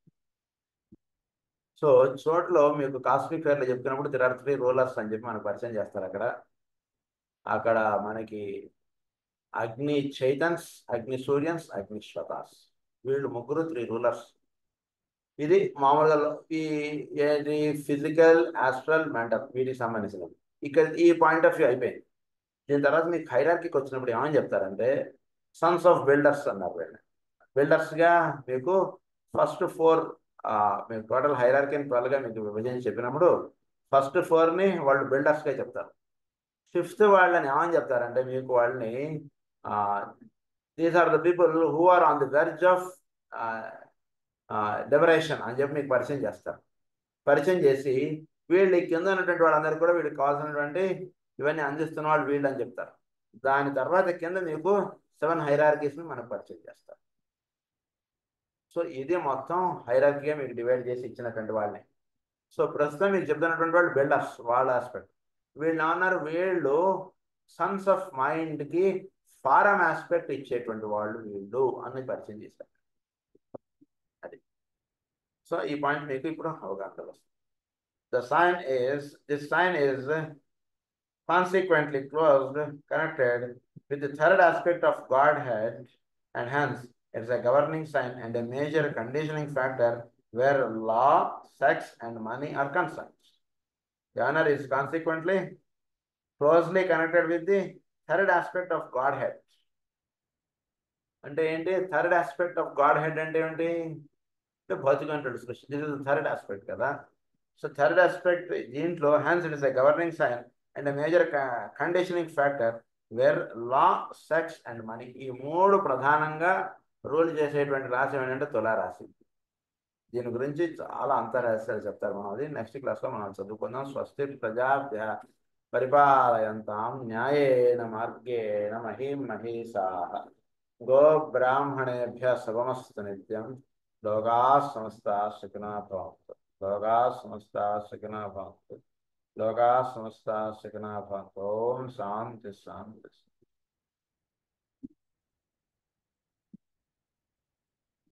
సో చోట్లో మీకు కాస్మిక్ ఫేర్లో చెప్తున్నప్పుడు దిర్ ఆర్ త్రీ రూలర్స్ అని చెప్పి మనకు పరిచయం చేస్తారు అక్కడ అక్కడ మనకి అగ్ని చైతన్స్ అగ్ని సూర్యన్స్ అగ్ని శ్వతాస్ వీళ్ళు ముగ్గురు త్రీ రూలర్స్ ఇది మామూలుగా ఈ ఏది ఫిజికల్ ఆస్ట్రల్ మెంటల్ వీటికి సంబంధించినది ఇక్కడ ఈ పాయింట్ ఆఫ్ వ్యూ అయిపోయింది దీని తర్వాత మీకు హైరార్కీకి వచ్చినప్పుడు ఏమని చెప్తారంటే సన్స్ ఆఫ్ బిల్డర్స్ అన్నారు వీళ్ళని బిల్డర్స్గా మీకు ఫస్ట్ ఫోర్ మీకు టోటల్ హైరార్కీని ట్వెల్వ్గా మీకు విభజించి చెప్పినప్పుడు ఫస్ట్ ఫోర్ని వాళ్ళు బిల్డర్స్గా చెప్తారు ఫిఫ్త్ వాళ్ళని ఏమని చెప్తారంటే మీకు వాళ్ళని these are the people who are on the verge of liberation అని చెప్పి మీకు పరిచయం చేస్తారు పరిచయం చేసి వీళ్ళు ఈ కింద ఉన్నటువంటి వాళ్ళందరికీ కూడా వీళ్ళకి కావాల్సినటువంటి ఇవన్నీ అందిస్తున్న వాళ్ళు వీళ్ళు అని చెప్తారు దాని తర్వాత కింద మీకు సెవెన్ హైరార్కీస్ని మనకు పరిచయం చేస్తారు సో ఇది మొత్తం హైరార్కీగా మీకు డివైడ్ చేసి ఇచ్చినటువంటి వాళ్ళని సో ప్రస్తుతం మీకు చెప్తున్నటువంటి వాళ్ళు బిల్డర్స్ వాళ్ళ ఆస్పెక్ట్ వీళ్ళు ఏమన్నారు వీళ్ళు సన్స్ ఆఫ్ మైండ్కి ఫారం ఆస్పెక్ట్ ఇచ్చేటువంటి వాళ్ళు వీళ్ళు అని పరిచయం చేశారు అది సో ఈ పాయింట్ మీకు ఇప్పుడు అవగాహన వస్తుంది the sign is this sign is consequently closed, connected with the third aspect of Godhead, and hence it's a governing sign and a major conditioning factor where law, sex, and money are concerned. The honor is consequently closely connected with the third aspect of Godhead. అంటే ఏంటి third aspect of Godhead అంటే ఏంటి అంటే భౌతికమైన discussion this is third aspect కదా సో థర్డ్ ఆస్పెక్ట్ దీంట్లో hence it is a governing sign and major conditioning factor where law sex and money ఈ మూడు ప్రధానంగా రూల్ చేసేటువంటి రాశి ఏంటంటే తులారాశి దీని గురించి చాలా అంతరహస్యాలు చెప్తారు మనం అది నెక్స్ట్ క్లాస్లో మనం చదువుకుందాం స్వస్తి ప్రజాభ్య పరిపాలయంతాం న్యాయేన మార్గేణ మహీం మహీసా గో బ్రాహ్మణేభ్య శుభమస్తు నిత్యం లోగా సమస్త సుఖినా భవంతు లోగా సమస్త సుఖినా భవంతు లోకా సమస్త సుఖినా భవంతు ఓం శాంతి శాంతి